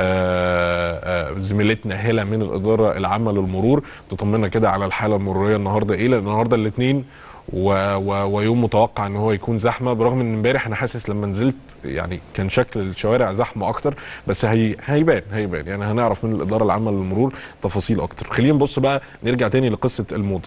آه، آه، زميلتنا هلا من الاداره العامه للمرور تطمنا كده على الحاله المروريه النهارده ايه لان النهارده الاثنين و... و... ويوم متوقع ان هو يكون زحمه برغم ان امبارح انا حاسس لما نزلت يعني كان شكل الشوارع زحمه اكتر بس هي... هيبان هيبان يعني هنعرف من الاداره العامه للمرور تفاصيل اكتر خلينا نبص بقى نرجع تاني لقصه الموضه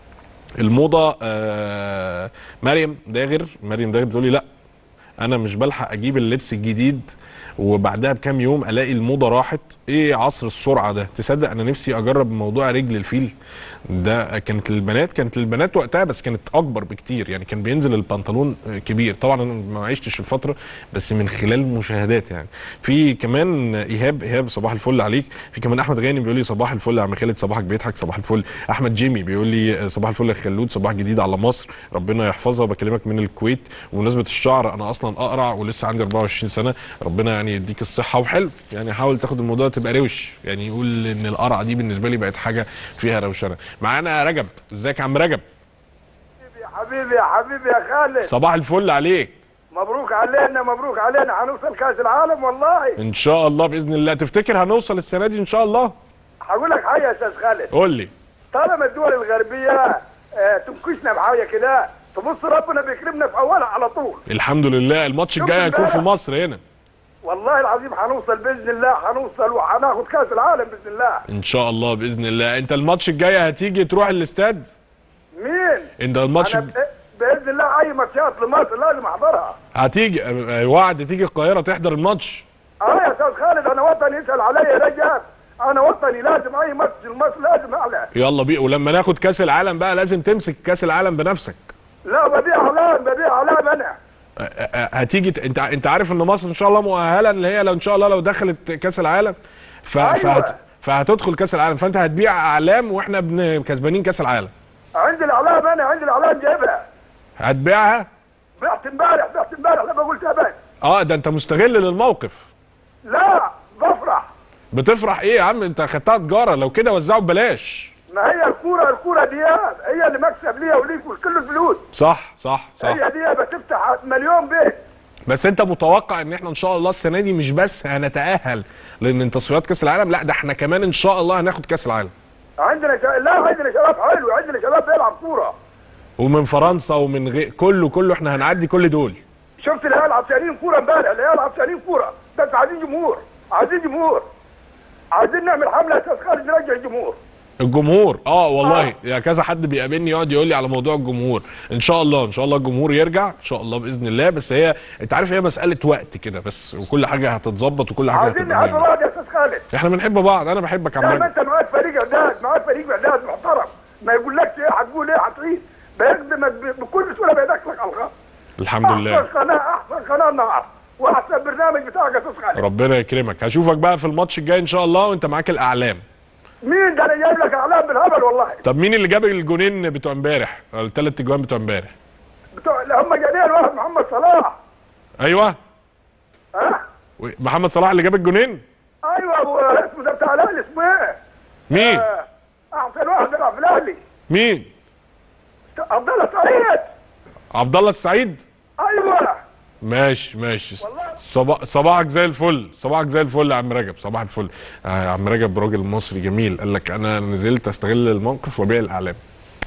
الموضه آه مريم داغر مريم داغر بتقولي لا انا مش بلحق اجيب اللبس الجديد وبعدها بكام يوم الاقي الموضه راحت ايه عصر السرعه ده تصدق انا نفسي اجرب موضوع رجل الفيل ده كانت للبنات كانت للبنات وقتها بس كانت اكبر بكتير يعني كان بينزل البنطلون كبير طبعا انا ما عشتش الفتره بس من خلال المشاهدات يعني في كمان ايهاب ايهاب صباح الفل عليك في كمان احمد غانم بيقول لي صباح الفل يا عم خالد صباحك بيضحك صباح الفل احمد جيمي بيقول لي صباح الفل يا خلود صباح جديد على مصر ربنا يحفظها بكلمك من الكويت وبمناسبه الشعر انا اصلا اقرع ولسه عندي 24 سنه ربنا يعني يديك الصحه وحلو يعني حاول تاخد الموضوع تبقى روش يعني يقول ان القرعه دي بالنسبه لي بقت حاجه فيها روشنه معانا رجب ازيك يا عم رجب يا حبيبي يا حبيبي يا خالد صباح الفل عليك مبروك علينا مبروك علينا هنوصل كاس العالم والله ان شاء الله باذن الله تفتكر هنوصل السنه دي ان شاء الله هقول لك حاجه يا استاذ خالد قول لي طالما الدول الغربيه آه، تنكشنا بحاجه كده تبص ربنا بيكرمنا في اولها على طول الحمد لله الماتش الجاي هيكون في مصر هنا والله العظيم هنوصل باذن الله هنوصل وهناخد كاس العالم باذن الله ان شاء الله باذن الله انت الماتش الجاي هتيجي تروح الاستاد مين انت الماتش انا ب- باذن الله اي ماتشات لمصر لازم احضرها هتيجي اه، وعد تيجي القاهره تحضر الماتش اه يا استاذ خالد انا وطني يسال عليا رجال انا وطني لازم اي ماتش لمصر لازم اعلى يلا بينا ولما ناخد كاس العالم بقى لازم تمسك كاس العالم بنفسك لا ببيع اعلام ببيع اعلام انا اه، اه، هتيجي ت- انت انت عارف ان مصر ان شاء الله مؤهله ان هي لو ان شاء الله لو دخلت كاس العالم ف... أيوة. فهت... فهتدخل كاس العالم فانت هتبيع اعلام واحنا بن... كسبانين كاس العالم عندي الاعلام انا عندي الاعلام جايبها هتبيعها بعت امبارح بعت امبارح لما قلت ابد اه ده انت مستغل للموقف لا بفرح بتفرح ايه يا عم انت خدتها تجاره لو كده وزعوا ببلاش ما هي الكوره الكوره دي هي اللي مكسب ليا وليك وكل الفلوس صح صح صح هي دي بتفتح مليون بيت بس انت متوقع ان احنا ان شاء الله السنه دي مش بس هنتاهل لان تصفيات كاس العالم لا ده احنا كمان ان شاء الله هناخد كاس العالم عندنا شا... لا عندنا شباب حلو عندنا شباب بيلعب كوره ومن فرنسا ومن غير كله كله احنا هنعدي كل دول شفت العيال عطشانين كوره امبارح العيال عطشانين كوره بس عايزين جمهور عايزين جمهور عايزين نعمل حمله يا استاذ خالد نرجع الجمهور الجمهور اه والله آه. يا كذا حد بيقابلني يقعد يقول لي على موضوع الجمهور ان شاء الله ان شاء الله الجمهور يرجع ان شاء الله باذن الله بس هي انت عارف هي مساله وقت كده بس وكل حاجه هتتظبط وكل حاجه عايزين هتبقى نحب مية. بعض يا استاذ خالد احنا بنحب بعض انا بحبك يا لا عم ما انت معاك فريق اعداد معاك فريق اعداد محترم ما يقولكش ايه هتقول ايه هتعيد بيخدمك ب- بكل سهوله بيدخلك على الخط الحمد لله احسن قناه احسن قناه النهار واحسن برنامج بتاعك يا استاذ خالد ربنا يكرمك هشوفك بقى في الماتش الجاي ان شاء الله وانت معاك الاعلام مين ده انا جايب لك اعلام بالهبل والله طب مين اللي جاب الجونين بتوع امبارح الثلاث اجوان بتوع امبارح بتوع اللي هم جايين واحد محمد صلاح ايوه ها و- محمد صلاح اللي جاب الجونين ايوه ابو اسمه ده بتاع الاهلي اسمه ايه؟ مين آه، احسن واحد بيلعب في الاهلي مين عبد الله سعيد عبد الله السعيد ايوه ماشي ماشي والله. صباح صباحك زي الفل صباحك زي الفل يا عم رجب صباح الفل آه يا عم رجب راجل مصري جميل قال لك انا نزلت استغل الموقف وابيع الاعلام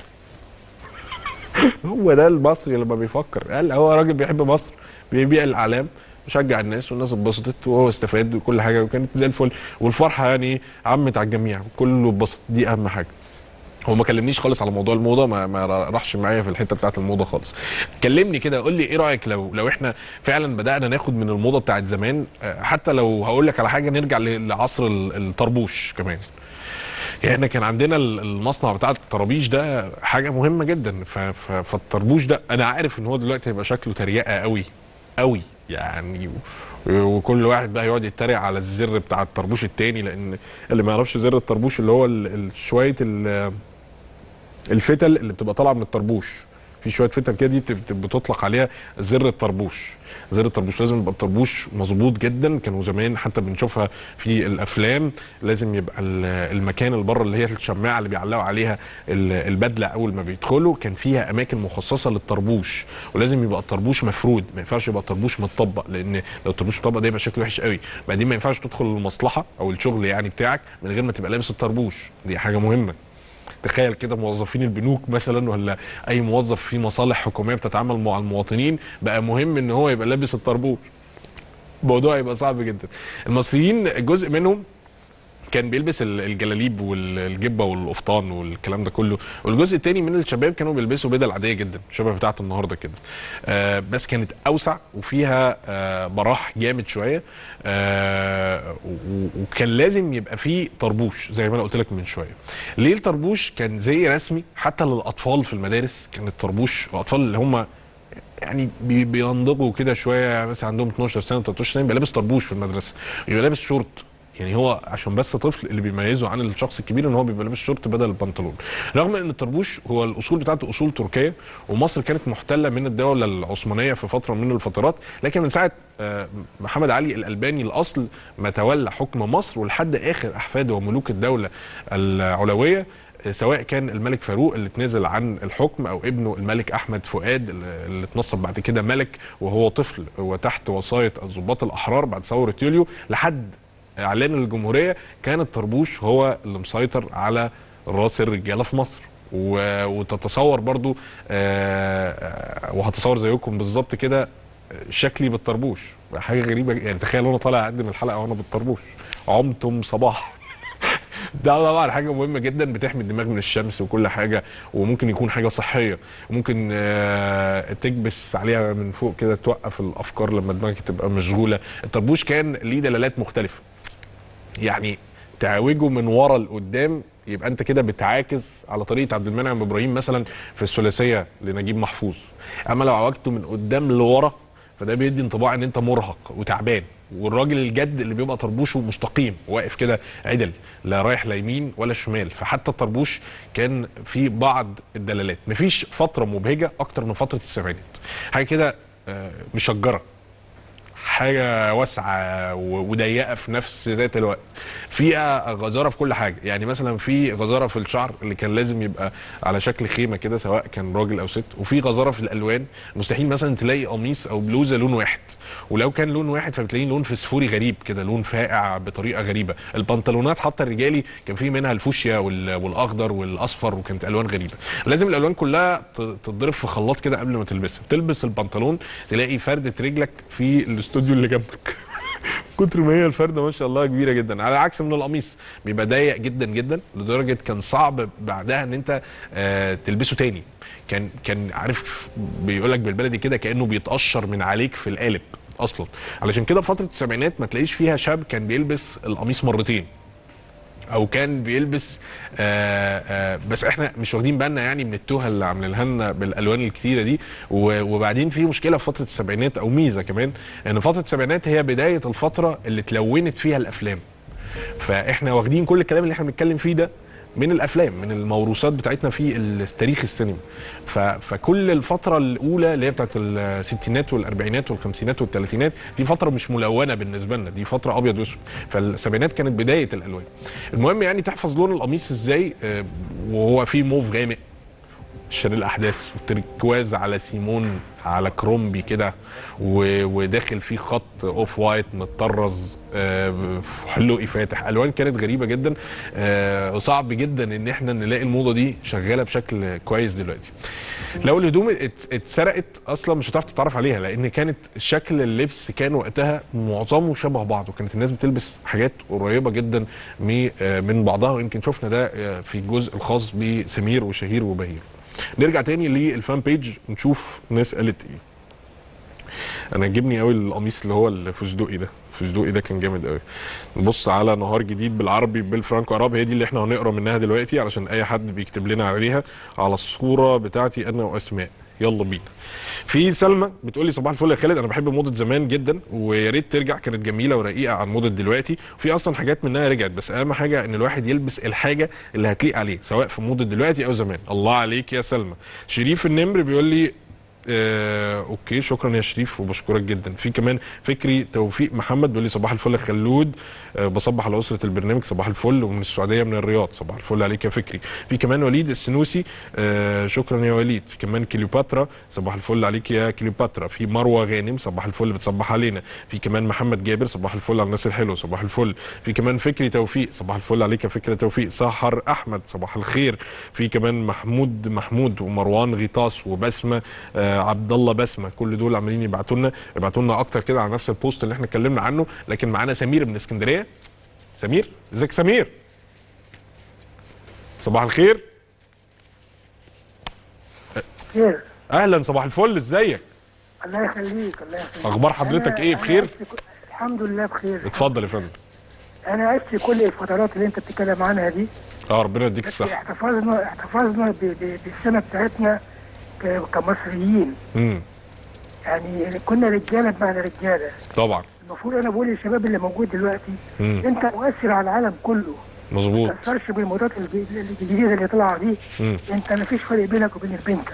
هو ده المصري لما بيفكر قال هو راجل بيحب مصر بيبيع الاعلام بشجع الناس والناس اتبسطت وهو استفاد وكل حاجه وكانت زي الفل والفرحه يعني عمت على الجميع كله اتبسط دي اهم حاجه هو ما كلمنيش خالص على موضوع الموضه ما, ما راحش معايا في الحته بتاعت الموضه خالص كلمني كده قول لي ايه رايك لو لو احنا فعلا بدانا ناخد من الموضه بتاعت زمان آه، حتى لو هقول لك على حاجه نرجع ل- لعصر ال- الطربوش كمان يعني احنا كان عندنا ال- المصنع بتاع الطرابيش ده حاجه مهمه جدا ف- ف- فالطربوش ده انا عارف ان هو دلوقتي هيبقى شكله تريقه قوي قوي يعني و- وكل واحد بقى يقعد يتريق على الزر بتاع الطربوش التاني لان اللي ما يعرفش زر الطربوش اللي هو ال- ال- شويه ال- الفتل اللي بتبقى طالعه من الطربوش في شويه فتل كده دي بت- بتطلق عليها زر الطربوش زر الطربوش لازم يبقى الطربوش مظبوط جدا كانوا زمان حتى بنشوفها في الافلام لازم يبقى ال- المكان اللي بره اللي هي الشماعه اللي بيعلقوا عليها ال- البدله اول ما بيدخلوا كان فيها اماكن مخصصه للطربوش ولازم يبقى الطربوش مفرود ما ينفعش يبقى الطربوش متطبق لان لو الطربوش متطبق ده يبقى شكله وحش قوي بعدين ما ينفعش تدخل المصلحه او الشغل يعني بتاعك من غير ما تبقى لابس الطربوش دي حاجه مهمه تخيل كده موظفين البنوك مثلا ولا اي موظف في مصالح حكوميه بتتعامل مع المواطنين بقى مهم ان هو يبقى لابس الطربوش الموضوع يبقى صعب جدا المصريين جزء منهم كان بيلبس ال- الجلاليب والجبه والقفطان والكلام ده كله والجزء التاني من الشباب كانوا بيلبسوا بدل عاديه جدا شبه بتاعه النهارده كده آه بس كانت اوسع وفيها آه براح جامد شويه آه و- وكان لازم يبقى فيه طربوش زي ما انا قلت لك من شويه ليه الطربوش كان زي رسمي حتى للاطفال في المدارس كان الطربوش الاطفال اللي هم يعني بي- بينضجوا كده شويه مثلا عندهم 12 سنه 13 سنه يبقى لابس طربوش في المدرسه يبقى لابس شورت يعني هو عشان بس طفل اللي بيميزه عن الشخص الكبير ان هو بيبقى لابس شورت بدل البنطلون رغم ان الطربوش هو الاصول بتاعته اصول تركيه ومصر كانت محتله من الدوله العثمانيه في فتره من الفترات لكن من ساعه آه، محمد علي الالباني الاصل ما تولى حكم مصر ولحد اخر احفاده وملوك الدوله العلويه سواء كان الملك فاروق اللي اتنازل عن الحكم او ابنه الملك احمد فؤاد اللي اللي اتنصب بعد كده ملك وهو طفل وتحت وصايه الضباط الاحرار بعد ثوره يوليو لحد اعلان الجمهوريه كان الطربوش هو اللي مسيطر على راس الرجاله في مصر و- وتتصور برضو آه، آه، وهتصور زيكم بالظبط كده آه، شكلي بالطربوش حاجه غريبه يعني تخيل انا طالع اقدم الحلقه وانا بالطربوش عمتم صباح ده طبعا حاجه مهمه جدا بتحمي الدماغ من الشمس وكل حاجه وممكن يكون حاجه صحيه ممكن آه، تكبس عليها من فوق كده توقف الافكار لما دماغك تبقى مشغوله الطربوش كان ليه دلالات مختلفه يعني تعوجه من ورا لقدام يبقى انت كده بتعاكس على طريقه عبد المنعم ابراهيم مثلا في الثلاثيه لنجيب محفوظ اما لو عوجته من قدام لورا فده بيدي انطباع ان انت مرهق وتعبان والراجل الجد اللي بيبقى طربوشه مستقيم واقف كده عدل لا رايح لا يمين ولا شمال فحتى الطربوش كان في بعض الدلالات مفيش فتره مبهجه اكتر من فتره السبعينات حاجه كده آه، مشجره حاجه واسعه و- وضيقه في نفس ذات الوقت فيها غزاره في كل حاجه يعني مثلا في غزاره في الشعر اللي كان لازم يبقى على شكل خيمه كده سواء كان راجل او ست وفي غزاره في الالوان مستحيل مثلا تلاقي قميص او بلوزه لون واحد ولو كان لون واحد فبتلاقيه لون فسفوري غريب كده لون فاقع بطريقه غريبه البنطلونات حتى الرجالي كان في منها الفوشيا وال- والاخضر والاصفر وكانت الوان غريبه لازم الالوان كلها ت- تتضرب في خلاط كده قبل ما تلبسها تلبس البنطلون تلاقي فرده رجلك في الاستوديو اللي جنبك كتر ما هي الفرده ما شاء الله كبيره جدا على عكس من القميص بيبقى ضيق جدا جدا لدرجه كان صعب بعدها ان انت آه تلبسه تاني كان كان عارف بيقول لك بالبلدي كده كانه بيتقشر من عليك في القالب اصلا علشان كده فتره السبعينات ما تلاقيش فيها شاب كان بيلبس القميص مرتين او كان بيلبس آآ آآ بس احنا مش واخدين بالنا يعني من التوهه اللي عاملينها لنا بالالوان الكتيره دي و- وبعدين في مشكله في فتره السبعينات او ميزه كمان ان فتره السبعينات هي بدايه الفتره اللي اتلونت فيها الافلام فاحنا واخدين كل الكلام اللي احنا بنتكلم فيه ده من الافلام من الموروثات بتاعتنا في التاريخ السينما ف... فكل الفتره الاولى اللي هي بتاعت الستينات والاربعينات والخمسينات والثلاثينات دي فتره مش ملونه بالنسبه لنا دي فتره ابيض واسود فالسبعينات كانت بدايه الالوان المهم يعني تحفظ لون القميص ازاي آه، وهو فيه موف غامق شر الاحداث وتركواز على سيمون على كرومبي كده و- وداخل فيه خط اوف وايت متطرز آه، حلوقي فاتح الوان كانت غريبه جدا آه، وصعب جدا ان احنا نلاقي الموضه دي شغاله بشكل كويس دلوقتي لو الهدوم ات- اتسرقت اصلا مش هتعرف تتعرف عليها لان كانت شكل اللبس كان وقتها معظمه شبه بعض وكانت الناس بتلبس حاجات قريبه جدا مي- آه، من بعضها ويمكن شفنا ده آه، في الجزء الخاص بسمير وشهير وبهير نرجع تاني للفان بيج نشوف ناس قالت ايه انا عجبني قوي القميص اللي هو الفستقي ده الفستقي ده كان جامد قوي نبص على نهار جديد بالعربي بالفرانكو عرب هي دي اللي احنا هنقرا منها دلوقتي علشان اي حد بيكتب لنا عليها على الصوره بتاعتي انا واسماء يلا بينا في سلمى بتقول لي صباح الفل يا خالد انا بحب موضه زمان جدا ويا ريت ترجع كانت جميله ورقيقه عن موضه دلوقتي في اصلا حاجات منها رجعت بس اهم حاجه ان الواحد يلبس الحاجه اللي هتليق عليه سواء في موضه دلوقتي او زمان الله عليك يا سلمى شريف النمر بيقول لي آه، اوكي شكرا يا شريف وبشكرك جدا في كمان فكري توفيق محمد بيقول لي صباح الفل يا خلود آه، بصبح على اسره البرنامج صباح الفل ومن السعوديه من الرياض صباح الفل عليك يا فكري في كمان وليد السنوسي آه، شكرا يا وليد في كمان كليوباترا صباح الفل عليك يا كليوباترا في مروه غانم صباح الفل بتصبح علينا في كمان محمد جابر صباح الفل على الناس الحلوه صباح الفل في كمان فكري توفيق صباح الفل عليك يا فكري توفيق سحر احمد صباح الخير في كمان محمود محمود ومروان غيطاس وبسمه آه عبد الله بسمه كل دول عمالين يبعتوا لنا يبعتوا لنا اكتر كده على نفس البوست اللي احنا اتكلمنا عنه لكن معانا سمير من اسكندريه سمير ازيك سمير صباح الخير خير اهلا صباح الفل ازيك الله يخليك الله يخليك اخبار حضرتك أنا- ايه أنا بخير عشت ك- الحمد لله بخير اتفضل يا فندم انا عشت كل الفترات اللي انت بتتكلم عنها دي اه ربنا يديك بس الصحه احتفظنا احتفظنا ب- ب- بالسنه بتاعتنا ك- كمصريين امم يعني كنا رجاله بمعنى رجاله طبعا المفروض انا بقول للشباب اللي موجود دلوقتي امم انت مؤثر على العالم كله ما مظبوط تاثرش بالموضات الج- الجديده اللي طالعه دي امم انت ما فيش فرق بينك وبين البنت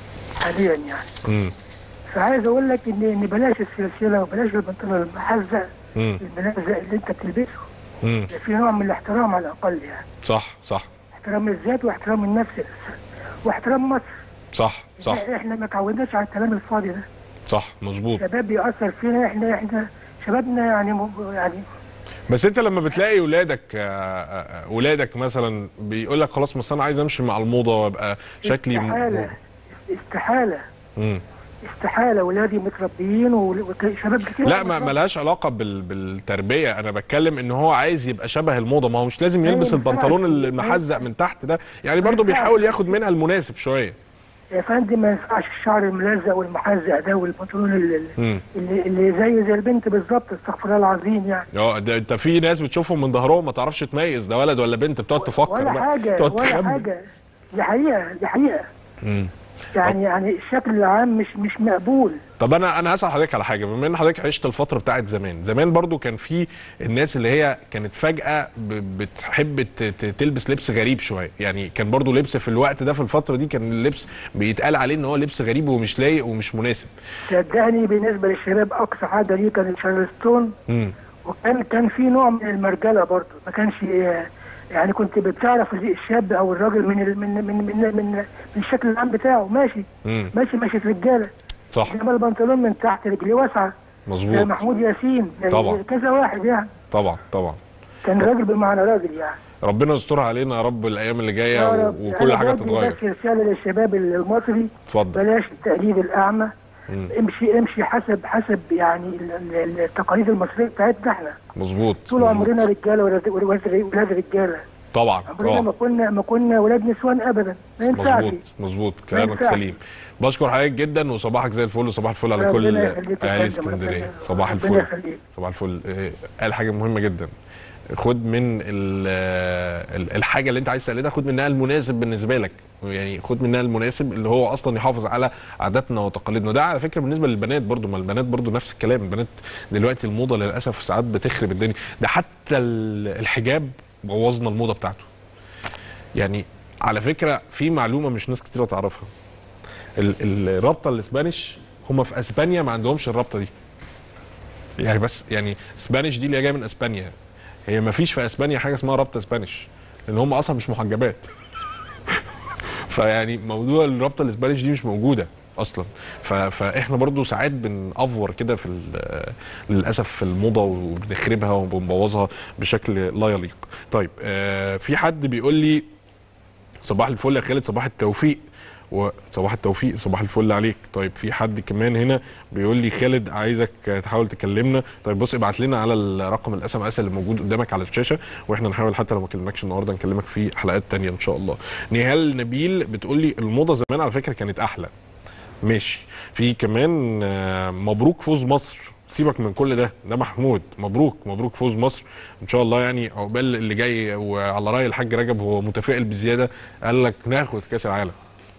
حاليا يعني امم فعايز اقول لك ان ان بلاش السلسله وبلاش البنطلون المحزق امم الملزق اللي انت بتلبسه امم ده في نوع من الاحترام على الاقل يعني صح صح احترام الذات واحترام النفس واحترام مصر صح صح احنا ما تعودناش على الكلام الفاضي ده صح مظبوط الشباب بيأثر فينا احنا احنا شبابنا يعني م- يعني بس انت لما بتلاقي ولادك آه، آه، ولادك مثلا بيقول لك خلاص بس انا عايز امشي مع الموضه وابقى شكلي م- استحالة استحالة مم. استحالة ولادي متربيين وول- وشباب كتير لا ما ملهاش علاقه بال... بالتربيه انا بتكلم ان هو عايز يبقى شبه الموضه ما هو مش لازم يلبس أيوة، البنطلون فعلا. المحزق من تحت ده يعني برضو بيحاول ياخد منها المناسب شويه يا فندم ما ينفعش الشعر الملزق والمحزق ده والبنطلون اللي, امم اللي, اللي زي زي البنت بالظبط استغفر الله العظيم يعني اه ده انت في ناس بتشوفهم من ظهرهم ما تعرفش تميز ده ولد ولا بنت بتقعد تفكر ولا بقى. حاجة تقعد ولا تخمن. حاجة دي حقيقة دي حقيقة مم. يعني يعني الشكل العام مش مش مقبول طب انا انا هسال حضرتك على حاجه بما ان حضرتك عشت الفتره بتاعت زمان زمان برضو كان في الناس اللي هي كانت فجاه ب- بتحب ت- ت- تلبس لبس غريب شويه يعني كان برضو لبس في الوقت ده في الفتره دي كان اللبس بيتقال عليه ان هو لبس غريب ومش لايق ومش مناسب صدقني بالنسبة للشباب أقصى حاجة دي كانت شارلستون امم وكان كان في نوع من المرجله برضه ما كانش يعني كنت بتعرف الشاب او الراجل من ال- من من من من, من الشكل العام بتاعه ماشي امم ماشي ماشي رجاله صح انما البنطلون من تحت رجليه واسعه زي مظبوط محمود ياسين زي طبعا. كذا واحد يعني طبعا طبعا كان راجل بمعنى راجل يعني ربنا يسترها علينا يا رب الايام اللي جايه يا و- رب. وكل أنا حاجه بدي تتغير بس رساله للشباب المصري اتفضل بلاش التقليد الاعمى مم. امشي امشي حسب حسب يعني ال- ال- التقاليد المصريه بتاعتنا احنا مظبوط طول مظبوط. عمرنا رجاله ولاد ولاد ولاد رجاله طبعا عمرنا ما اه كنا ما كنا ولاد نسوان ابدا ما ينفعش مظبوط مظبوط كلامك ينفعش. سليم بشكر حضرتك جدا وصباحك زي الفل وصباح الفل على ربنا كل يخليك يا اهالي فندم، اسكندريه ربنا- صباح ربنا الفل يخليك. صباح الفل آه، قال حاجه مهمه جدا خد من ال- ال- الحاجه اللي انت عايز تقلدها خد منها المناسب بالنسبه لك يعني خد منها المناسب اللي هو اصلا يحافظ على عاداتنا وتقاليدنا وده على فكره بالنسبه للبنات برضو ما البنات برضو نفس الكلام البنات دلوقتي الموضه للاسف ساعات بتخرب الدنيا ده حتى ال- الحجاب بوظنا الموضه بتاعته يعني على فكره في معلومه مش ناس كتير تعرفها ال- الرابطه الاسبانيش هم في اسبانيا ما عندهمش الرابطه دي يعني بس يعني اسبانيش دي اللي هي جايه من اسبانيا هي ما فيش في اسبانيا حاجه اسمها رابطه اسبانيش لان هم اصلا مش محجبات فيعني موضوع الرابطه الاسبانيش دي مش موجوده اصلا ف... فاحنا برضو ساعات بنأفور كده في ال- للاسف في الموضه وبنخربها وبنبوظها بشكل لا يليق طيب آه في حد بيقول لي صباح الفل يا خالد صباح التوفيق وصباح التوفيق صباح الفل عليك طيب في حد كمان هنا بيقول لي خالد عايزك تحاول تكلمنا طيب بص ابعت لنا على الرقم الاس ام اس اللي موجود قدامك على الشاشه واحنا نحاول حتى لو ما كلمناكش النهارده نكلمك في حلقات تانية ان شاء الله نهال نبيل بتقول لي الموضه زمان على فكره كانت احلى ماشي في كمان آه، مبروك فوز مصر سيبك من كل ده ده محمود مبروك مبروك فوز مصر ان شاء الله يعني عقبال اللي جاي وعلى راي الحاج رجب هو متفائل بزياده قال لك ناخد كاس العالم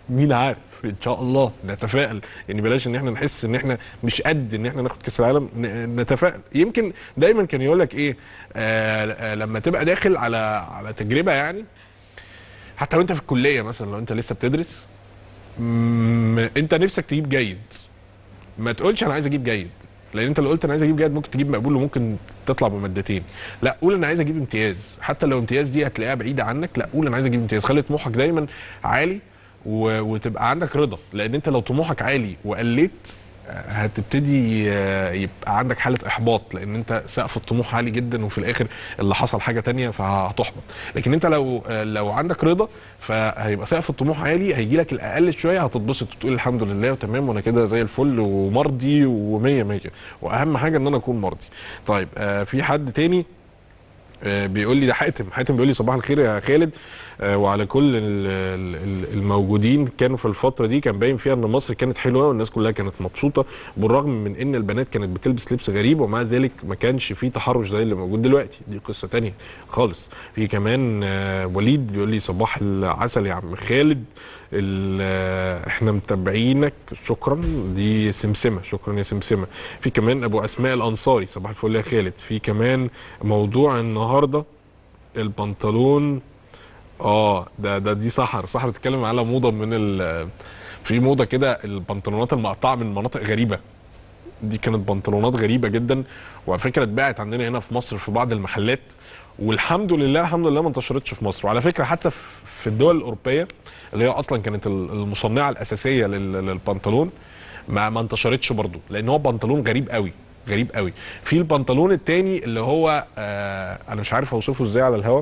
مين عارف ان شاء الله نتفائل يعني بلاش ان احنا نحس ان احنا مش قد ان احنا ناخد كاس العالم ن- نتفائل يمكن دايما كان يقول لك ايه آه آه، لما تبقى داخل على على تجربه يعني حتى وانت في الكليه مثلا لو انت لسه بتدرس مم، انت نفسك تجيب جيد ما تقولش انا عايز اجيب جيد لان انت لو قلت انا عايز اجيب جيد ممكن تجيب مقبول وممكن تطلع بمادتين لا قول انا عايز اجيب امتياز حتى لو امتياز دي هتلاقيها بعيده عنك لا قول انا عايز اجيب امتياز خلي طموحك دايما عالي و... وتبقى عندك رضا لان انت لو طموحك عالي وقليت آه، هتبتدي آه، يبقى عندك حاله احباط لان انت سقف الطموح عالي جدا وفي الاخر اللي حصل حاجه تانية فهتحبط لكن انت لو آه، لو عندك رضا فهيبقى سقف الطموح عالي هيجي لك الاقل شويه هتتبسط وتقول الحمد لله وتمام وانا كده زي الفل ومرضي ومية مية واهم حاجه ان انا اكون مرضي طيب آه في حد تاني آه، بيقول لي ده حاتم حاتم بيقول لي صباح الخير يا خالد آه، وعلى كل ال- ال- ال- الموجودين كانوا في الفتره دي كان باين فيها ان مصر كانت حلوه والناس كلها كانت مبسوطه بالرغم من ان البنات كانت بتلبس لبس غريب ومع ذلك ما كانش فيه تحرش زي اللي موجود دلوقتي دي قصه تانية خالص في كمان آه، وليد بيقول لي صباح العسل يا عم خالد ال- آه، احنا متابعينك شكرا دي سمسمه شكرا يا سمسمه في كمان ابو اسماء الانصاري صباح الفل يا خالد في كمان موضوع النهارده البنطلون اه ده ده دي سحر سحر بتتكلم على موضه من ال في موضه كده البنطلونات المقطعه من مناطق غريبه دي كانت بنطلونات غريبه جدا وعلى فكره اتباعت عندنا هنا في مصر في بعض المحلات والحمد لله الحمد لله ما انتشرتش في مصر وعلى فكره حتى في- في الدول الاوروبيه اللي هي اصلا كانت ال- المصنعه الاساسيه لل- للبنطلون ما ما انتشرتش برضو لان هو بنطلون غريب قوي غريب قوي في البنطلون التاني اللي هو آه انا مش عارف اوصفه ازاي على الهوا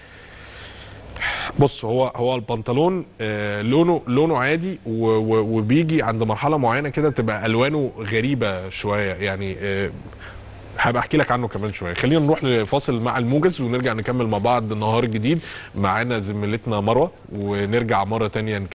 بص هو هو البنطلون آه لونه لونه عادي و- و- وبيجي عند مرحله معينه كده تبقى الوانه غريبه شويه يعني آه هبقى احكي لك عنه كمان شويه خلينا نروح لفاصل مع الموجز ونرجع نكمل مع بعض نهار جديد معانا زميلتنا مروه ونرجع مره تانية